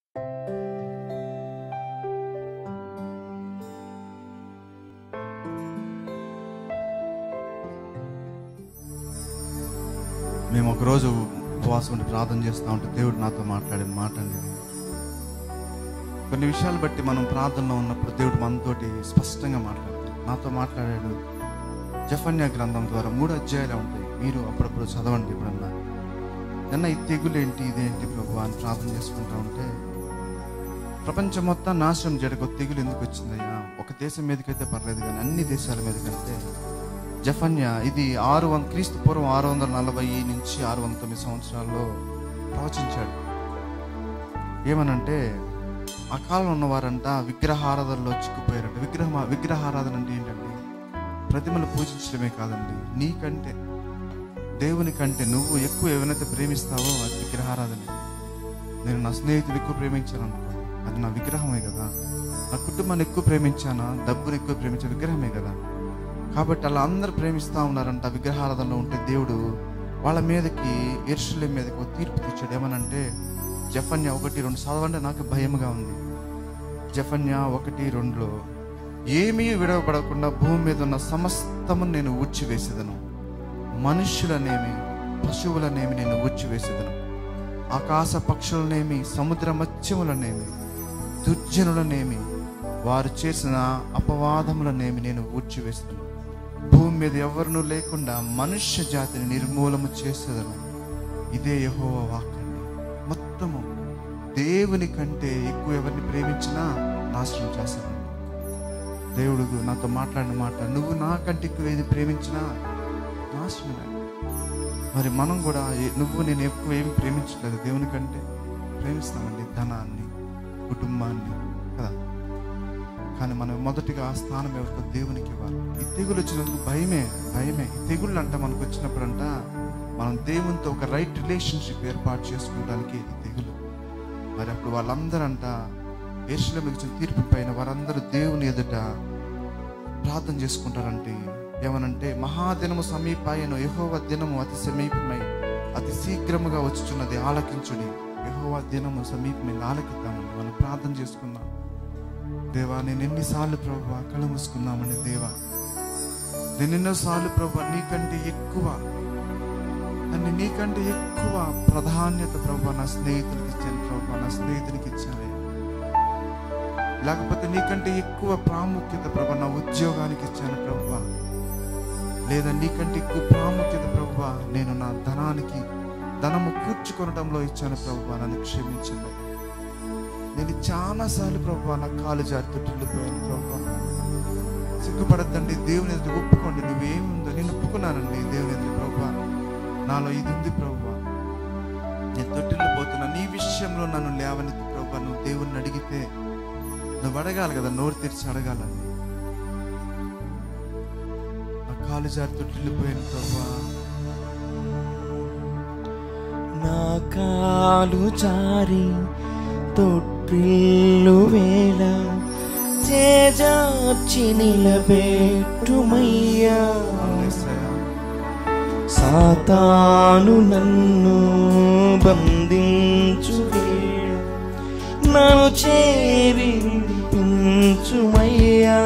మేము ఒకరోజు ఉపవాసం ఉండి ప్రార్థన చేస్తూ ఉంటే దేవుడు నాతో మాట్లాడిన మాట అండి కొన్ని విషయాలు బట్టి మనం ప్రార్థనలో ఉన్నప్పుడు దేవుడు మనతోటి స్పష్టంగా మాట్లాడతాడు నాతో మాట్లాడాడు జఫన్యా గ్రంథం ద్వారా మూడు అధ్యాయాలు ఉంటాయి మీరు అప్పుడప్పుడు చదవండి ఇప్పుడన్నా నిన్న ఈ తెగులు ఏంటి ఇదేంటి ప్రభు అని ప్రార్థన చేసుకుంటా ఉంటే ప్రపంచం మొత్తం నాశనం జరగ తెగులు ఎందుకు వచ్చిందయ్యా ఒక దేశం మీదకైతే పర్లేదు కానీ అన్ని దేశాల మీదకంటే జఫన్యా ఇది ఆరు వంద క్రీస్తు పూర్వం ఆరు వందల నలభై నుంచి ఆరు వందల తొమ్మిది సంవత్సరాల్లో ప్రవచించాడు ఏమనంటే ఆ కాలంలో ఉన్నవారంట విగ్రహారాధనలో చిక్కుపోయారంట విగ్రహ విగ్రహారాధన అంటే ఏంటండి ప్రతిమలు పూజించడమే కాదండి నీకంటే దేవుని కంటే నువ్వు ఎక్కువ ఏమైనా ప్రేమిస్తావో అది విగ్రహారాధన నేను నా స్నేహితుడు ఎక్కువ ప్రేమించాను అనుకో అది నా విగ్రహమే కదా నా కుటుంబాన్ని ఎక్కువ ప్రేమించానా డబ్బుని ఎక్కువ ప్రేమించే విగ్రహమే కదా కాబట్టి అలా అందరూ ప్రేమిస్తూ ఉన్నారంట విగ్రహారాధనలో ఉంటే దేవుడు వాళ్ళ మీదకి ఎరుషులేం మీదకి ఒక తీర్పు తెచ్చాడు ఏమనంటే జఫన్య ఒకటి రెండు చదవంటే నాకు భయముగా ఉంది జఫన్య ఒకటి రెండులో ఏమీ విడవబడకుండా భూమి మీద ఉన్న సమస్తము నేను ఊడ్చివేసేదను మనుష్యులనేమి పశువులనేమి నేను ఊడ్చివేసేదను ఆకాశ పక్షులనేమి సముద్ర మత్స్యములనేమి దుర్జనులనేమి వారు చేసిన అపవాదములనేమి నేను ఊడ్చివేస్తాను భూమి మీద ఎవరినూ లేకుండా మనుష్య జాతిని నిర్మూలము చేసేదను ఇదే యహోవ వాక్యండి మొత్తము దేవుని కంటే ఎక్కువ ఎవరిని ప్రేమించినా నాశనం చేస్తానండి దేవుడు నాతో మాట్లాడిన మాట నువ్వు నాకంటే ఎక్కువ ఏది ప్రేమించినా నాశనమే మరి మనం కూడా ఏ- నువ్వు నేను ఎక్కువ ఏమి ప్రేమించలేదు దేవుని కంటే ప్రేమిస్తామండి ధనాన్ని కుటుంబాన్ని కదా కానీ మనం మొదటిగా ఆ స్థానం ఎవరికో దేవునికి ఇవ్వాలి ఈ తెగులు వచ్చినందుకు భయమే భయమే ఈ తెగుళ్ళు అంట మనకు వచ్చినప్పుడంట మనం దేవునితో ఒక రైట్ రిలేషన్షిప్ ఏర్పాటు చేసుకోవడానికి ఈ తెగులు మరి అప్పుడు వాళ్ళందరంట ఏసులో ఇచ్చిన తీర్పు పైన వారందరూ దేవుని ఎదుట ప్రార్థన చేసుకుంటారంటే ఏమనంటే మహాదినము సమీపాయను యహోవ దినము అతి సమీపమై అతి శీఘ్రముగా వచ్చుచున్నది ఆలకించుడి యహోవ దినము సమీపమై ఆలకిద్దామండి మనం ప్రార్థన చేసుకుందాం దేవా నేను ఎన్నిసార్లు ప్రభు కళ్ళు మూసుకుందామండి దేవా నేను ఎన్నోసార్లు ప్రభు నీకంటే ఎక్కువ నన్ను నీకంటే ఎక్కువ ప్రాధాన్యత ప్రభు నా స్నేహితునికి ఇచ్చాను ప్రభు నా స్నేహితునికి ఇచ్చానయ్యా లేకపోతే నీకంటే ఎక్కువ ప్రాముఖ్యత ప్రభు నా ఉద్యోగానికి ఇచ్చాను ప్రభు లేదా నీకంటే ఎక్కువ ప్రాముఖ్యత ప్రభు నేను నా ధనానికి ధనము కూర్చుకొనడంలో ఇచ్చాను ప్రభు నన్ను క్షమించండి నేను చాలాసార్లు ప్రభు నా కాలు జారి తొట్టిల్లిపోయాను ప్రభు సిగ్గుపడద్దండి దేవుని ఎదురు ఒప్పుకోండి నువ్వేముందో నేను ఒప్పుకున్నానండి దేవుని ఎదురు ప్రభు నాలో ఇది ఉంది ప్రభు నేను తొట్టిల్లిపోతున్నా నీ విషయంలో నన్ను లేవనెత్తి ప్రభు నువ్వు దేవుణ్ణి అడిగితే నువ్వు అడగాలి కదా నోరు తెరిచి అడగాలండి నా కాలు జారి తొట్టిల్లిపోయాను ప్రభు నా కాలు జారి తొట్టిల్లు వేళ చేజార్చి నిలబెట్టుమయ్యా సాతాను నన్ను బంధించు వేళ నన్ను చేరి విడిపించుమయ్యా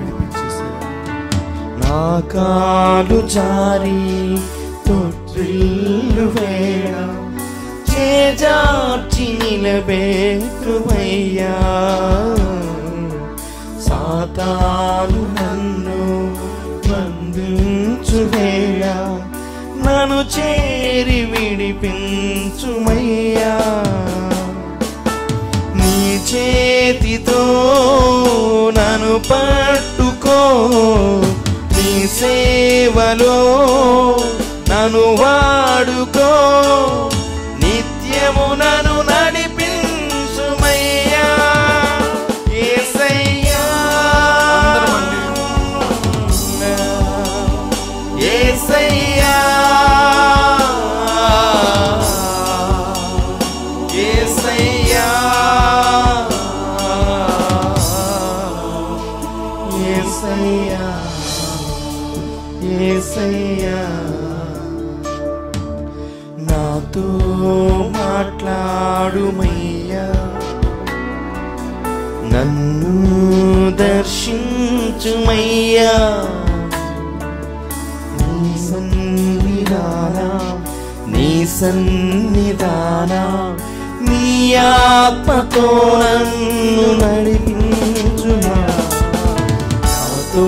నా కాలు జారి తొట్టిల్లు వేళ చేజార్చి నిలబెట్టుమయ్యా సాతాను నన్ను బంధించు వేళ నన్ను చేరి విడిపించుమయ్యా నీ చేతితో నన్ను పట్టుకో నీ సేవలో నన్ను వాడుకో నిత్యము నన్ను నడిపించుమయ్యా యేసయ్యా యేసయ్యా యేసయ్యా యేసయ్యా యేసయ్యా నాతో దర్శించుమయ్యా నీ సన్నిధాన నీ సన్నిధాన నీ ఆత్మతో నన్ను నడిపించుమా నాతో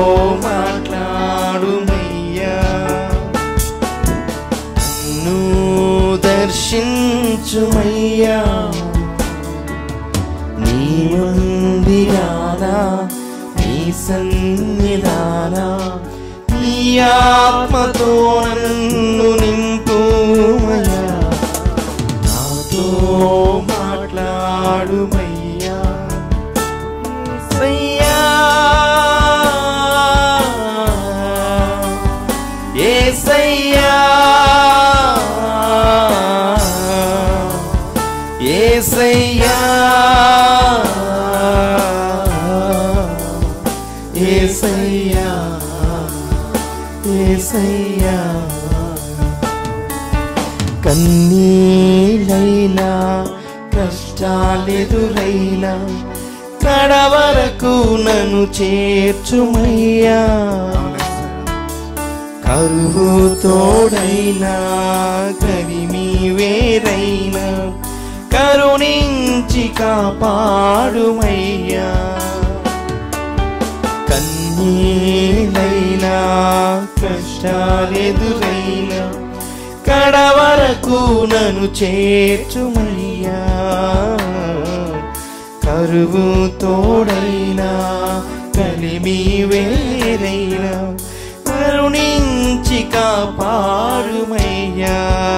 మాట్లాడుమయ్యా నన్ను దర్శించుమయ్యా నీ మందిరానా నీ సన్నిధాన నీ ఆత్మతో నన్ను నింపుమయ్యా నాతో మాట్లాడుమయ్యా సయ్యా ఏసయ్యా ఏసయ్యా ఏసయ్యా ఏసయ్యా కన్నీళ్ళైనా కష్టాలెదురైనా కడవరకు నన్ను చేర్చుమయ్యా కరువు తోడైనా కరిమి వేరైనా కరుణించి కాపాడుమయ్యా కన్నీలైనా కష్టాలెదురైనా కడవరకు నన్ను చేర్చుమయ్యా కరువు తోడైనా కలిమి వేరైనా కరుణించి కాపాడుమయ్యా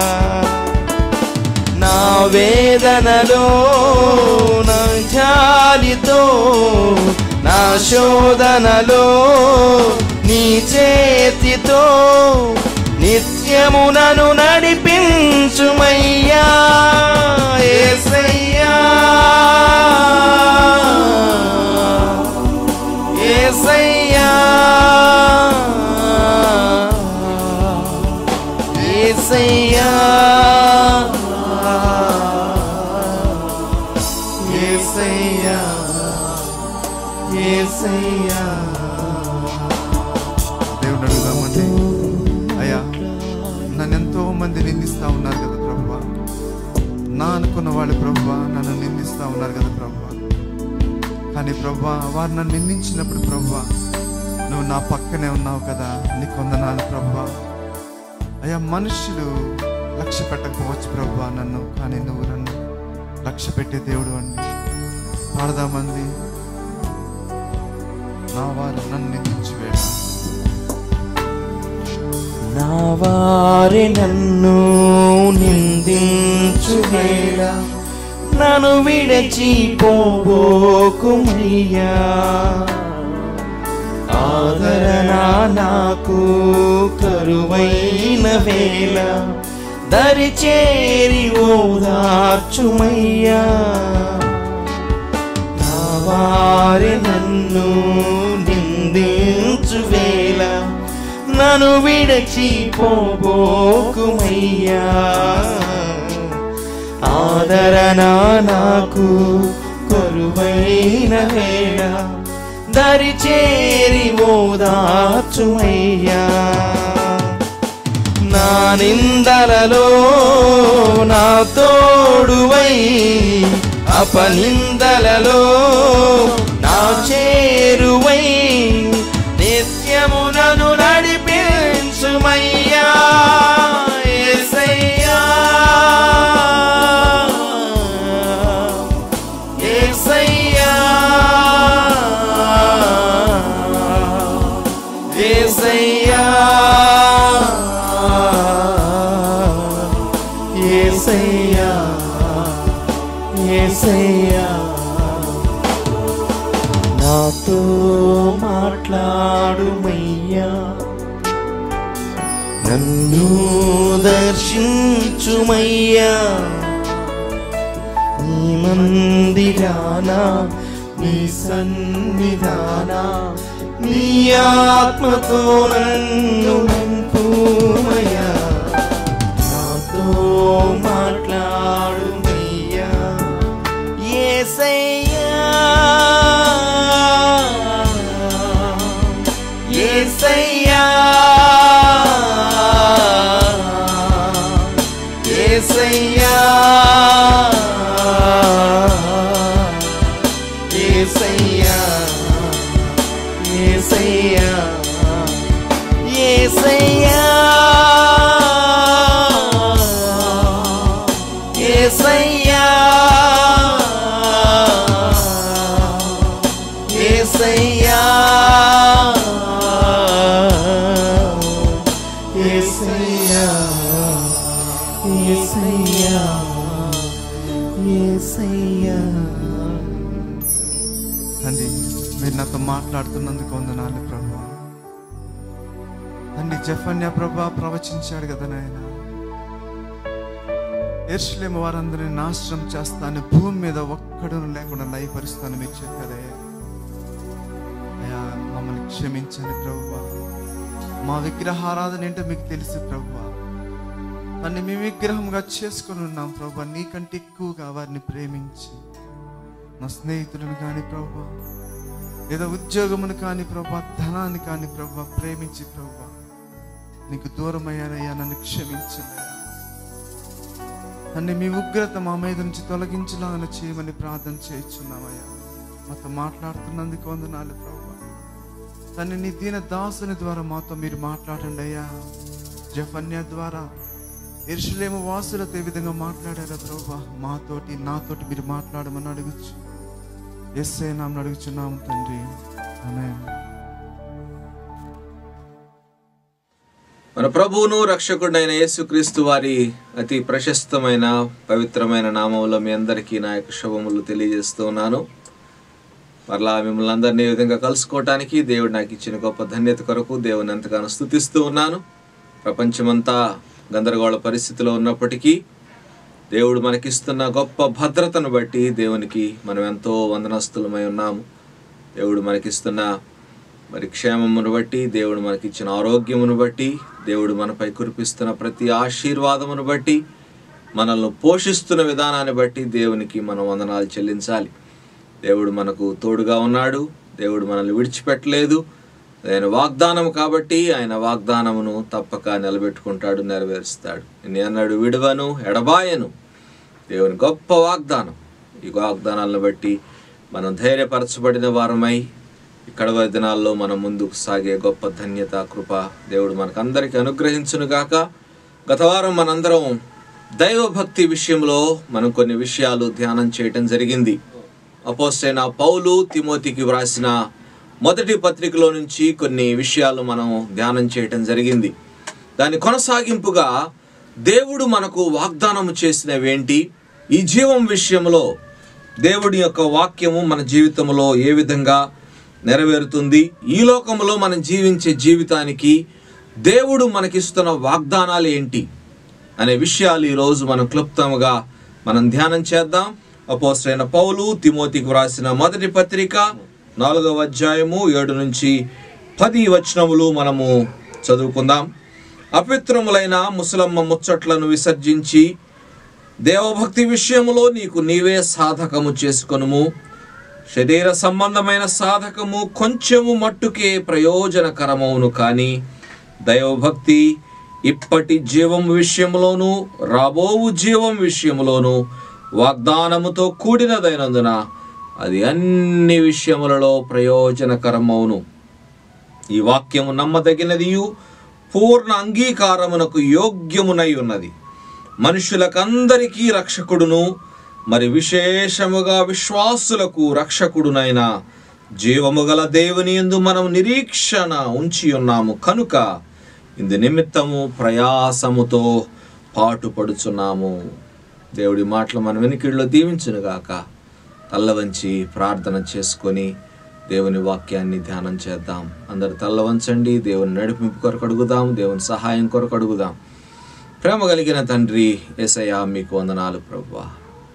నా వేదనలో నా జాలితో నా శోధనలో నీ చేతితో నిత్యము నన్ను నడిపించుమయ్యా ఏసయ్యా ఏసయ్యా ఏసయ్యా ఏసయ్యా ఏసయ్యా దేవుడు అడుగుదామండి అయ్యా నన్ను ఎంతో మంది నిందిస్తా ఉన్నారు కదా ప్రభు నా అనుకున్న వాళ్ళు ప్రభు నన్ను నిందిస్తా ఉన్నారు కదా ప్రభు కానీ ప్రభు వారు నన్ను నిందించినప్పుడు ప్రభు నువ్వు నా పక్కనే ఉన్నావు కదా నీకు వందనాలు ప్రభు అయ్యా మనుషులు లక్ష్య పెట్టకపోవచ్చు ప్రభు నన్ను కానీ నువ్వు నన్ను లక్ష్య పెట్టే దేవుడు అండి పాడదామంది నా వారు నన్ను నిందించి వేళ నా వారి నన్ను నిందించు వేళ నన్ను విడచి పోబోకుమయ్యా ఆదరణ నాకు కరువైన వేళ దరి చేరి ఓదార్చుమయ్యా నా వారి నన్ను నిందించు వేళ నన్ను విడచి పోబోకుమయ్యా ఆదరణ నాకు కొరువైన వేళ దరి చేరి ఓదార్చుమయ్యా నా నిందలలో నా తోడువై అపనిందలలో నా చేరువై నిత్యమునను నడిపించుమయ్యా యేసయ్యా యేసయ్యా యేసయ్యా యేసయ్యా యేసయ్యా నాతో మాట్లాడుమయ్యా నన్ను దర్శించుమయ్యా నీ మందిరానా నీ సన్నిధానా నీ ఆత్మతో నన్ను నింపుమయ్యా నాతో మాట్లాడుమయ్యా యేసయ్యా అయ్యా తండ్రి మీరు నాతో మాట్లాడుతున్నందుకు వందనాలు ప్రభా తండ్రి జఫన్య ప్రభా ప్రవచించాడు కదా నాయన ఎర్షలేము వారందరిని నాశనం చేస్తాను భూమి మీద ఒక్కడును లేకుండా లయపరుస్తాను మీరు చెప్పారయ్యా అయ్యా మమ్మల్ని క్షమించండి ప్రభువా మా విగ్రహారాధన ఏంటో మీకు తెలుసు ప్రభువా దాన్ని మీ విగ్రహంగా చేసుకొని ఉన్నాం ప్రభా నీకంటే ఎక్కువగా వారిని ప్రేమించి నా స్నేహితులను కానీ ప్రభా లేదా ఉద్యోగమును కానీ ప్రభా ధనాన్ని కానీ ప్రభా ప్రేమించి ప్రభా నీకు దూరం అయ్యానయ్యా నన్ను క్షమించనయ్యా నన్ను మీ ఉగ్రత మా మీద నుంచి తొలగించలాగా చేయమని ప్రార్థన చేయించున్నామయ్యా మాతో మాట్లాడుతున్నందుకు వందనాలు ప్రభా తను నీ దీన దాసుని ద్వారా మాతో మీరు మాట్లాడండి అయ్యా జఫన్య ద్వారా ఎరుషులేము వాసులతో ఏ విధంగా మాట్లాడారా ప్రభా మాతోటి నాతోటి మీరు మాట్లాడమని అడుగుచ్చు ఎస్ నామని అడుగుచున్నాము తండ్రి ఆమేన్ మన ప్రభువును రక్షకుడైన యేసుక్రీస్తు వారి అతి ప్రశస్తమైన పవిత్రమైన నామంలో మీ అందరికీ నా యొక్క శుభములు తెలియజేస్తూ ఉన్నాను మరలా మిమ్మల్ని అందరినీ ఈ విధంగా కలుసుకోవటానికి దేవుడు నాకు ఇచ్చిన గొప్ప ధన్యత కొరకు దేవుని ఎంతగానో స్థుతిస్తూ ఉన్నాను ప్రపంచమంతా గందరగోళ పరిస్థితిలో ఉన్నప్పటికీ దేవుడు మనకిస్తున్న గొప్ప భద్రతను బట్టి దేవునికి మనం ఎంతో వందనస్తులమై ఉన్నాము దేవుడు మనకిస్తున్న మరి క్షేమమును బట్టి దేవుడు మనకిచ్చిన ఆరోగ్యమును బట్టి దేవుడు మనపై కురిపిస్తున్న ప్రతి ఆశీర్వాదమును బట్టి మనల్ని పోషిస్తున్న విధానాన్ని బట్టి దేవునికి మనం వందనాలు చెల్లించాలి దేవుడు మనకు తోడుగా ఉన్నాడు దేవుడు మనల్ని విడిచిపెట్టలేదు ఆయన వాగ్దానం కాబట్టి ఆయన వాగ్దానమును తప్పక నిలబెట్టుకుంటాడు నెరవేరుస్తాడు నేను అన్నాడు విడువను ఎడబాయను దేవుని గొప్ప వాగ్దానం ఈ వాగ్దానాలను బట్టి మనం ధైర్యపరచబడిన వారమై ఈ కడవ దినాల్లో మనం ముందుకు సాగే గొప్ప ధన్యత కృప దేవుడు మనకందరికీ అనుగ్రహించును గాక గత వారం మనందరం దైవభక్తి విషయంలో మనం కొన్ని విషయాలు ధ్యానం చేయటం జరిగింది అపోస్తైన పౌలు తిమోతికి వ్రాసిన మొదటి పత్రికలో నుంచి కొన్ని విషయాలు మనం ధ్యానం చేయటం జరిగింది దాని కొనసాగింపుగా దేవుడు మనకు వాగ్దానం చేసినవేంటి ఈ జీవం విషయంలో దేవుడి యొక్క వాక్యము మన జీవితంలో ఏ విధంగా నెరవేరుతుంది ఈ లోకంలో మనం జీవించే జీవితానికి దేవుడు మనకిస్తున్న వాగ్దానాలు ఏంటి అనే విషయాలు ఈరోజు మనం క్లుప్తంగా మనం ధ్యానం చేద్దాం అపోసరైన పౌలు తిమోతికి వ్రాసిన మొదటి పత్రిక నాలుగవ అధ్యాయము ఏడు నుంచి పది వచనములు మనము చదువుకుందాం అపవిత్రములైన ముసలమ్మ ముచ్చట్లను విసర్జించి దేవభక్తి విషయములో నీకు నీవే సాధకము చేసుకొనుము శరీర సంబంధమైన సాధకము కొంచెము మట్టుకే ప్రయోజనకరమవును కానీ దైవభక్తి ఇప్పటి జీవం విషయంలోను రాబోవు జీవం విషయంలోను వాగ్దానముతో కూడినదైనందున అది అన్ని విషయములలో ప్రయోజనకరమవును ఈ వాక్యము నమ్మదగినదియు పూర్ణ అంగీకారమునకు యోగ్యమునై ఉన్నది మనుషులకందరికీ రక్షకుడును మరి విశేషముగా విశ్వాసులకు రక్షకుడునైన జీవము గల దేవుని యందు మనం నిరీక్షణ ఉంచి ఉన్నాము కనుక ఇందు నిమిత్తము ప్రయాసముతో పాటుపడుచున్నాము దేవుడి మాటలు మన వెనుకిడిలో దీవించునుగాక తల్ల వంచి ప్రార్థన చేసుకొని దేవుని వాక్యాన్ని ధ్యానం చేద్దాం అందరు తల్ల వంచండి దేవుని నడిపింపు కొరకు అడుగుదాం దేవుని సహాయం కొరకు అడుగుదాం ప్రేమ కలిగిన తండ్రి ఏసయ్యా మీకు వందనాలు ప్రభువా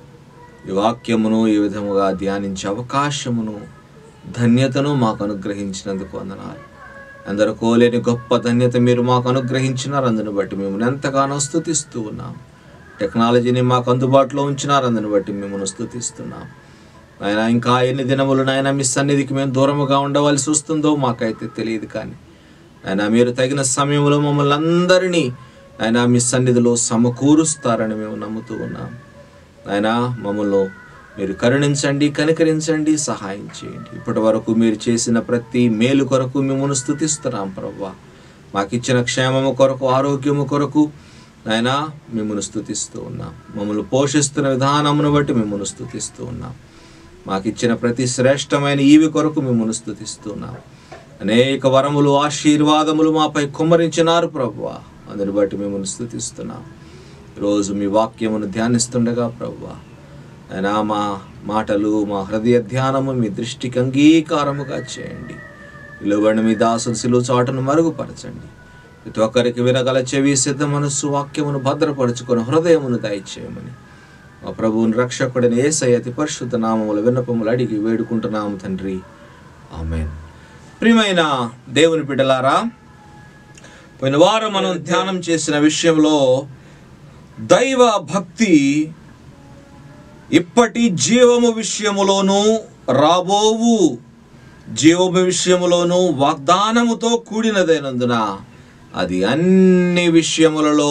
ఈ వాక్యమును ఈ విధముగా ధ్యానించే అవకాశమును ధన్యతను మాకు అనుగ్రహించినందుకు వందనాలు అందరు కోలేని గొప్ప ధన్యత మీరు మాకు అనుగ్రహించినారు అందుని బట్టి మేము ఎంతగానో స్థుతిస్తూ ఉన్నాం టెక్నాలజీని మాకు అందుబాటులో ఉంచినారు అందుని బట్టి మిమ్మల్ని స్థుతిస్తున్నాం ఆయన ఇంకా ఎన్ని దినములు నాయన మీ సన్నిధికి మేము దూరముగా ఉండవలసి వస్తుందో మాకైతే తెలియదు కానీ ఆయన మీరు తగిన సమయంలో మమ్మల్ని అందరినీ ఆయన మీ సన్నిధిలో సమకూరుస్తారని మేము నమ్ముతూ ఉన్నాం ఆయన మమ్మల్ని మీరు కరుణించండి కనికరించండి సహాయం చేయండి ఇప్పటి వరకు మీరు చేసిన ప్రతి మేలు కొరకు మిమ్మల్ని స్థుతిస్తున్నాం ప్రవ్వా మాకిచ్చిన క్షేమము కొరకు ఆరోగ్యము కొరకు నాయన మిమ్మల్ని స్థుతిస్తూ ఉన్నాం మమ్మల్ని పోషిస్తున్న విధానమును బట్టి మిమ్మల్ని స్థుతిస్తూ ఉన్నాం మాకిచ్చిన ప్రతి శ్రేష్టమైన ఈవి కొరకు మిమ్మల్ని స్థుతిస్తున్నాం అనేక వరములు ఆశీర్వాదములు మాపై కుమ్మరించినారు ప్రభువా అందుని బట్టి మిమ్మల్ని స్థుతిస్తున్నాం ఈరోజు మీ వాక్యమును ధ్యానిస్తుండగా ప్రభువా అయినా మా మాటలు మా హృదయ ధ్యానము మీ దృష్టికి అంగీకారముగా చేయండి విలువని మీ దాసులు సిలువ చాటును మరుగుపరచండి ప్రతి ఒక్కరికి వినగల చెవి సిద్ధ మనస్సు వాక్యమును భద్రపరుచుకొని హృదయమును దయచేయమని మా ప్రభువుని రక్షకుడిని ఏసయ్య అతి పరిశుద్ధ నామముల విన్నపములు అడిగి వేడుకుంటున్నాము తండ్రి ఆమెన్ ప్రియమైన దేవుని బిడ్డలారా పోయిన వారం మనం ధ్యానం చేసిన విషయంలో దైవ భక్తి ఇప్పటి జీవము విషయములోను రాబోవు జీవము విషయములోను వాగ్దానముతో కూడినదైనందున అది అన్ని విషయములలో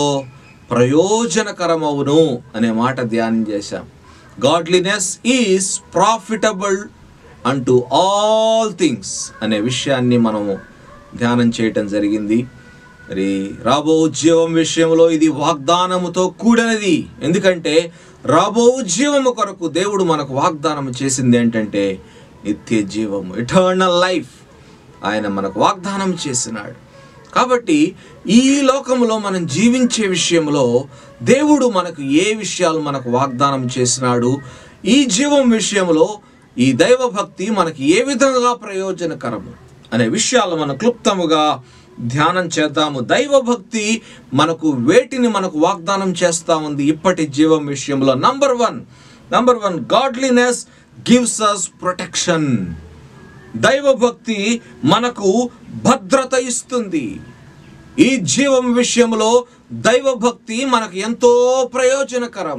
ప్రయోజనకరమవును అనే మాట ధ్యానం చేశాం గాడ్లీనెస్ ఈజ్ ప్రాఫిటబుల్ అంటూ ఆల్ థింగ్స్ అనే విషయాన్ని మనము ధ్యానం చేయటం జరిగింది మరి రాబో జీవం విషయంలో ఇది వాగ్దానముతో కూడినది ఎందుకంటే రాబో జీవము కొరకు దేవుడు మనకు వాగ్దానం చేసింది ఏంటంటే నిత్య జీవము ఇటర్నల్ లైఫ్ ఆయన మనకు వాగ్దానం చేసినాడు కాబట్టి ఈ లోకంలో మనం జీవించే విషయంలో దేవుడు మనకు ఏ విషయాలు మనకు వాగ్దానం చేసినాడు ఈ జీవం విషయంలో ఈ దైవ భక్తి మనకి ఏ విధంగా ప్రయోజనకరము అనే విషయాలు మనం క్లుప్తముగా ధ్యానం చేద్దాము దైవ భక్తి మనకు వేటిని మనకు వాగ్దానం చేస్తా ఉంది ఇప్పటి జీవం విషయంలో number one number one godliness gives us protection దైవ భక్తి మనకు భద్రత ఇస్తుంది ఈ జీవం విషయంలో దైవ భక్తి మనకు ఎంతో ప్రయోజనకరం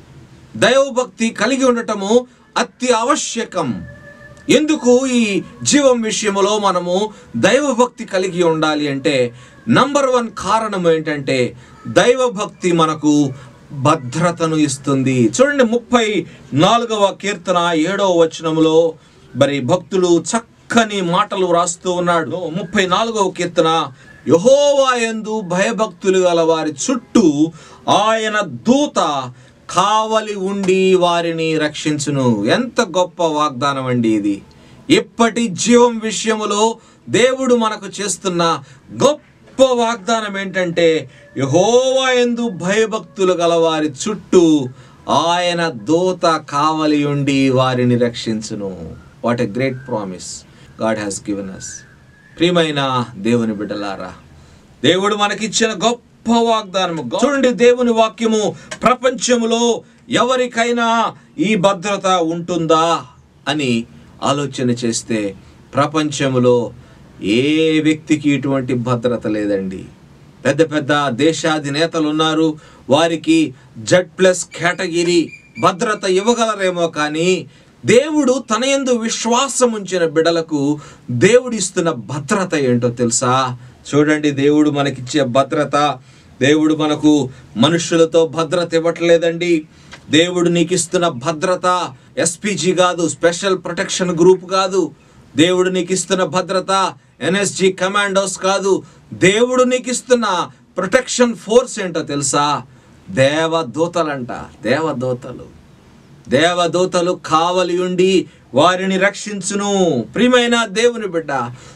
దైవభక్తి కలిగి ఉండటము అతి ఆవశ్యకం ఎందుకు ఈ జీవం విషయంలో మనము దైవభక్తి కలిగి ఉండాలి అంటే నంబర్ వన్ కారణం ఏంటంటే దైవభక్తి మనకు భద్రతను ఇస్తుంది చూడండి ముప్పై నాలుగవ కీర్తన ఏడవ వచనములో మరి భక్తులు చక్కని మాటలు రాస్తూ ఉన్నాడు ముప్పై నాలుగవ కీర్తన యహోవా యందు భయభక్తులు గల వారి చుట్టూ ఆయన దూత కావలి ఉండి వారిని రక్షించును ఎంత గొప్ప వాగ్దానం అండి ఇది ఇప్పటి జీవం విషయములో దేవుడు మనకు చేస్తున్న గొప్ప వాగ్దానం ఏంటంటే యహోవా యందు భయభక్తులు గల వారి చుట్టూ ఆయన దూత కావలి ఉండి వారిని రక్షించును what a great promise God has given us ప్రియమైన దేవుని బిడ్డలారా దేవుడు మనకిచ్చిన గొప్ప వాగ్దానము చూడండి దేవుని వాక్యము ప్రపంచములో ఎవరికైనా ఈ భద్రత ఉంటుందా అని ఆలోచన చేస్తే ప్రపంచములో ఏ వ్యక్తికి ఇటువంటి భద్రత లేదండి పెద్ద పెద్ద దేశాధినేతలు ఉన్నారు వారికి జడ్ ప్లస్ కేటగిరీ భద్రత ఇవ్వగలరేమో కానీ దేవుడు తన యందు విశ్వాసం ఉంచిన బిడలకు దేవుడు ఇస్తున్న భద్రత ఏంటో తెలుసా చూడండి దేవుడు మనకిచ్చే భద్రత దేవుడు మనకు మనుషులతో భద్రత ఇవ్వట్లేదండి దేవుడు నీకు ఇస్తున్న భద్రత ఎస్పీజీ కాదు స్పెషల్ ప్రొటెక్షన్ గ్రూప్ కాదు దేవుడు నీకు ఇస్తున్న భద్రత ఎన్ఎస్జి కమాండోస్ కాదు దేవుడు నీకు ఇస్తున్న ప్రొటెక్షన్ ఫోర్స్ ఏంటో తెలుసా దేవదూతలంట దేవదూతలు దేవదూతలు కావలి ఉండి వారిని రక్షించును ప్రియమైన దేవుని బిడ్డ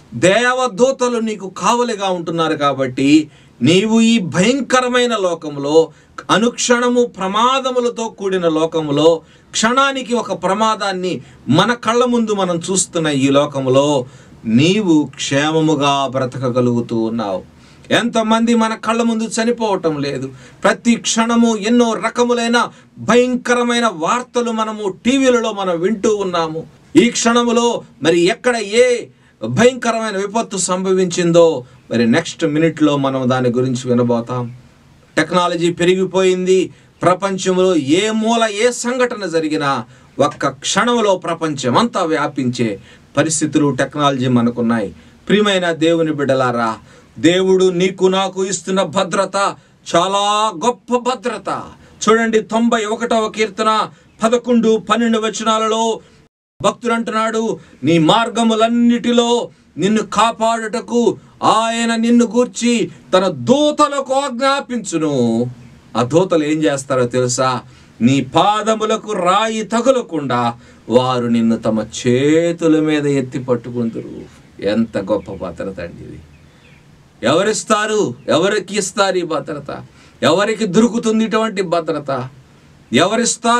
దేవదూతలు నీకు కావలిగా ఉంటున్నారు కాబట్టి నీవు ఈ భయంకరమైన లోకంలో అనుక్షణము ప్రమాదములతో కూడిన లోకములో క్షణానికి ఒక ప్రమాదాన్ని మన కళ్ళ ముందు మనం చూస్తున్న ఈ లోకములో నీవు క్షేమముగా బ్రతకగలుగుతూ ఉన్నావు ఎంతమంది మన కళ్ళ ముందు చనిపోవటం లేదు ప్రతి క్షణము ఎన్నో రకములైన భయంకరమైన వార్తలు మనము టీవీలలో మనం వింటూ ఉన్నాము ఈ క్షణములో మరి ఎక్కడ ఏ భయంకరమైన విపత్తు సంభవించిందో మరి నెక్స్ట్ మినిట్లో మనం దాని గురించి వినబోతాం టెక్నాలజీ పెరిగిపోయింది ప్రపంచంలో ఏ మూల ఏ సంఘటన జరిగినా ఒక్క క్షణంలో ప్రపంచం అంతా వ్యాపించే పరిస్థితులు టెక్నాలజీ మనకున్నాయి ప్రియమైన దేవుని బిడ్డలారా దేవుడు నీకు నాకు ఇస్తున్న భద్రత చాలా గొప్ప భద్రత చూడండి తొంభై ఒకటవ కీర్తన పదకొండు పన్నెండు వచనాలలో భక్తుడు అంటున్నాడు నీ మార్గములన్నిటిలో నిన్ను కాపాడుటకు ఆయన నిన్ను గూర్చి తన దూతలకు ఆజ్ఞాపించును ఆ దూతలు ఏం చేస్తారో తెలుసా నీ పాదములకు రాయి తగులకుండా వారు నిన్ను తమ చేతుల మీద ఎత్తి పట్టుకుందరు ఎంత గొప్ప భద్రత అండి ఇది ఎవరిస్తారు ఎవరికి ఇస్తారు ఈ భద్రత ఎవరికి దొరుకుతుంది ఇటువంటి భద్రత ఎవరిస్తారు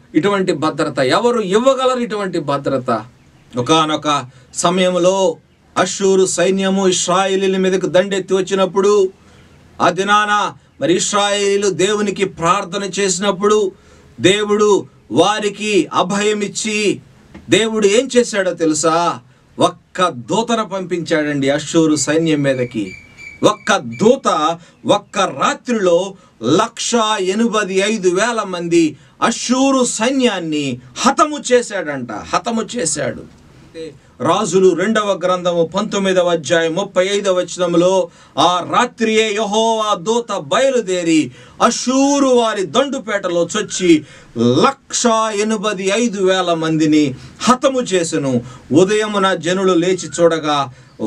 ఇటువంటి భద్రత ఎవరు ఇవ్వగలరు ఇటువంటి భద్రత ఒకానొక సమయంలో అషూరు సైన్యము ఇస్రాయేలీల మీదకు దండెత్తి వచ్చినప్పుడు ఆ దినాన మరి ఇస్రాయేలీలు దేవునికి ప్రార్థన చేసినప్పుడు దేవుడు వారికి అభయం ఇచ్చి దేవుడు ఏం చేశాడో తెలుసా ఒక్క దూతను పంపించాడండి అషూరు సైన్యం మీదకి ఒక్క దూత ఒక్క రాత్రిలో లక్ష ఎనభై ఐదు వేల మంది అషూరు సైన్యాన్ని హతము చేశాడంట హతము చేశాడు రాజులు రెండవ గ్రంథము పంతొమ్మిదవ అధ్యాయం ముప్పై ఐదవ వచనంలో ఆ రాత్రియే యహోవా దూత బయలుదేరి అషూరు వారి దండుపేటలో చొచ్చి లక్ష ఎనభై ఐదు వేల మందిని హతము చేసెను ఉదయమున జనులు లేచి చూడగా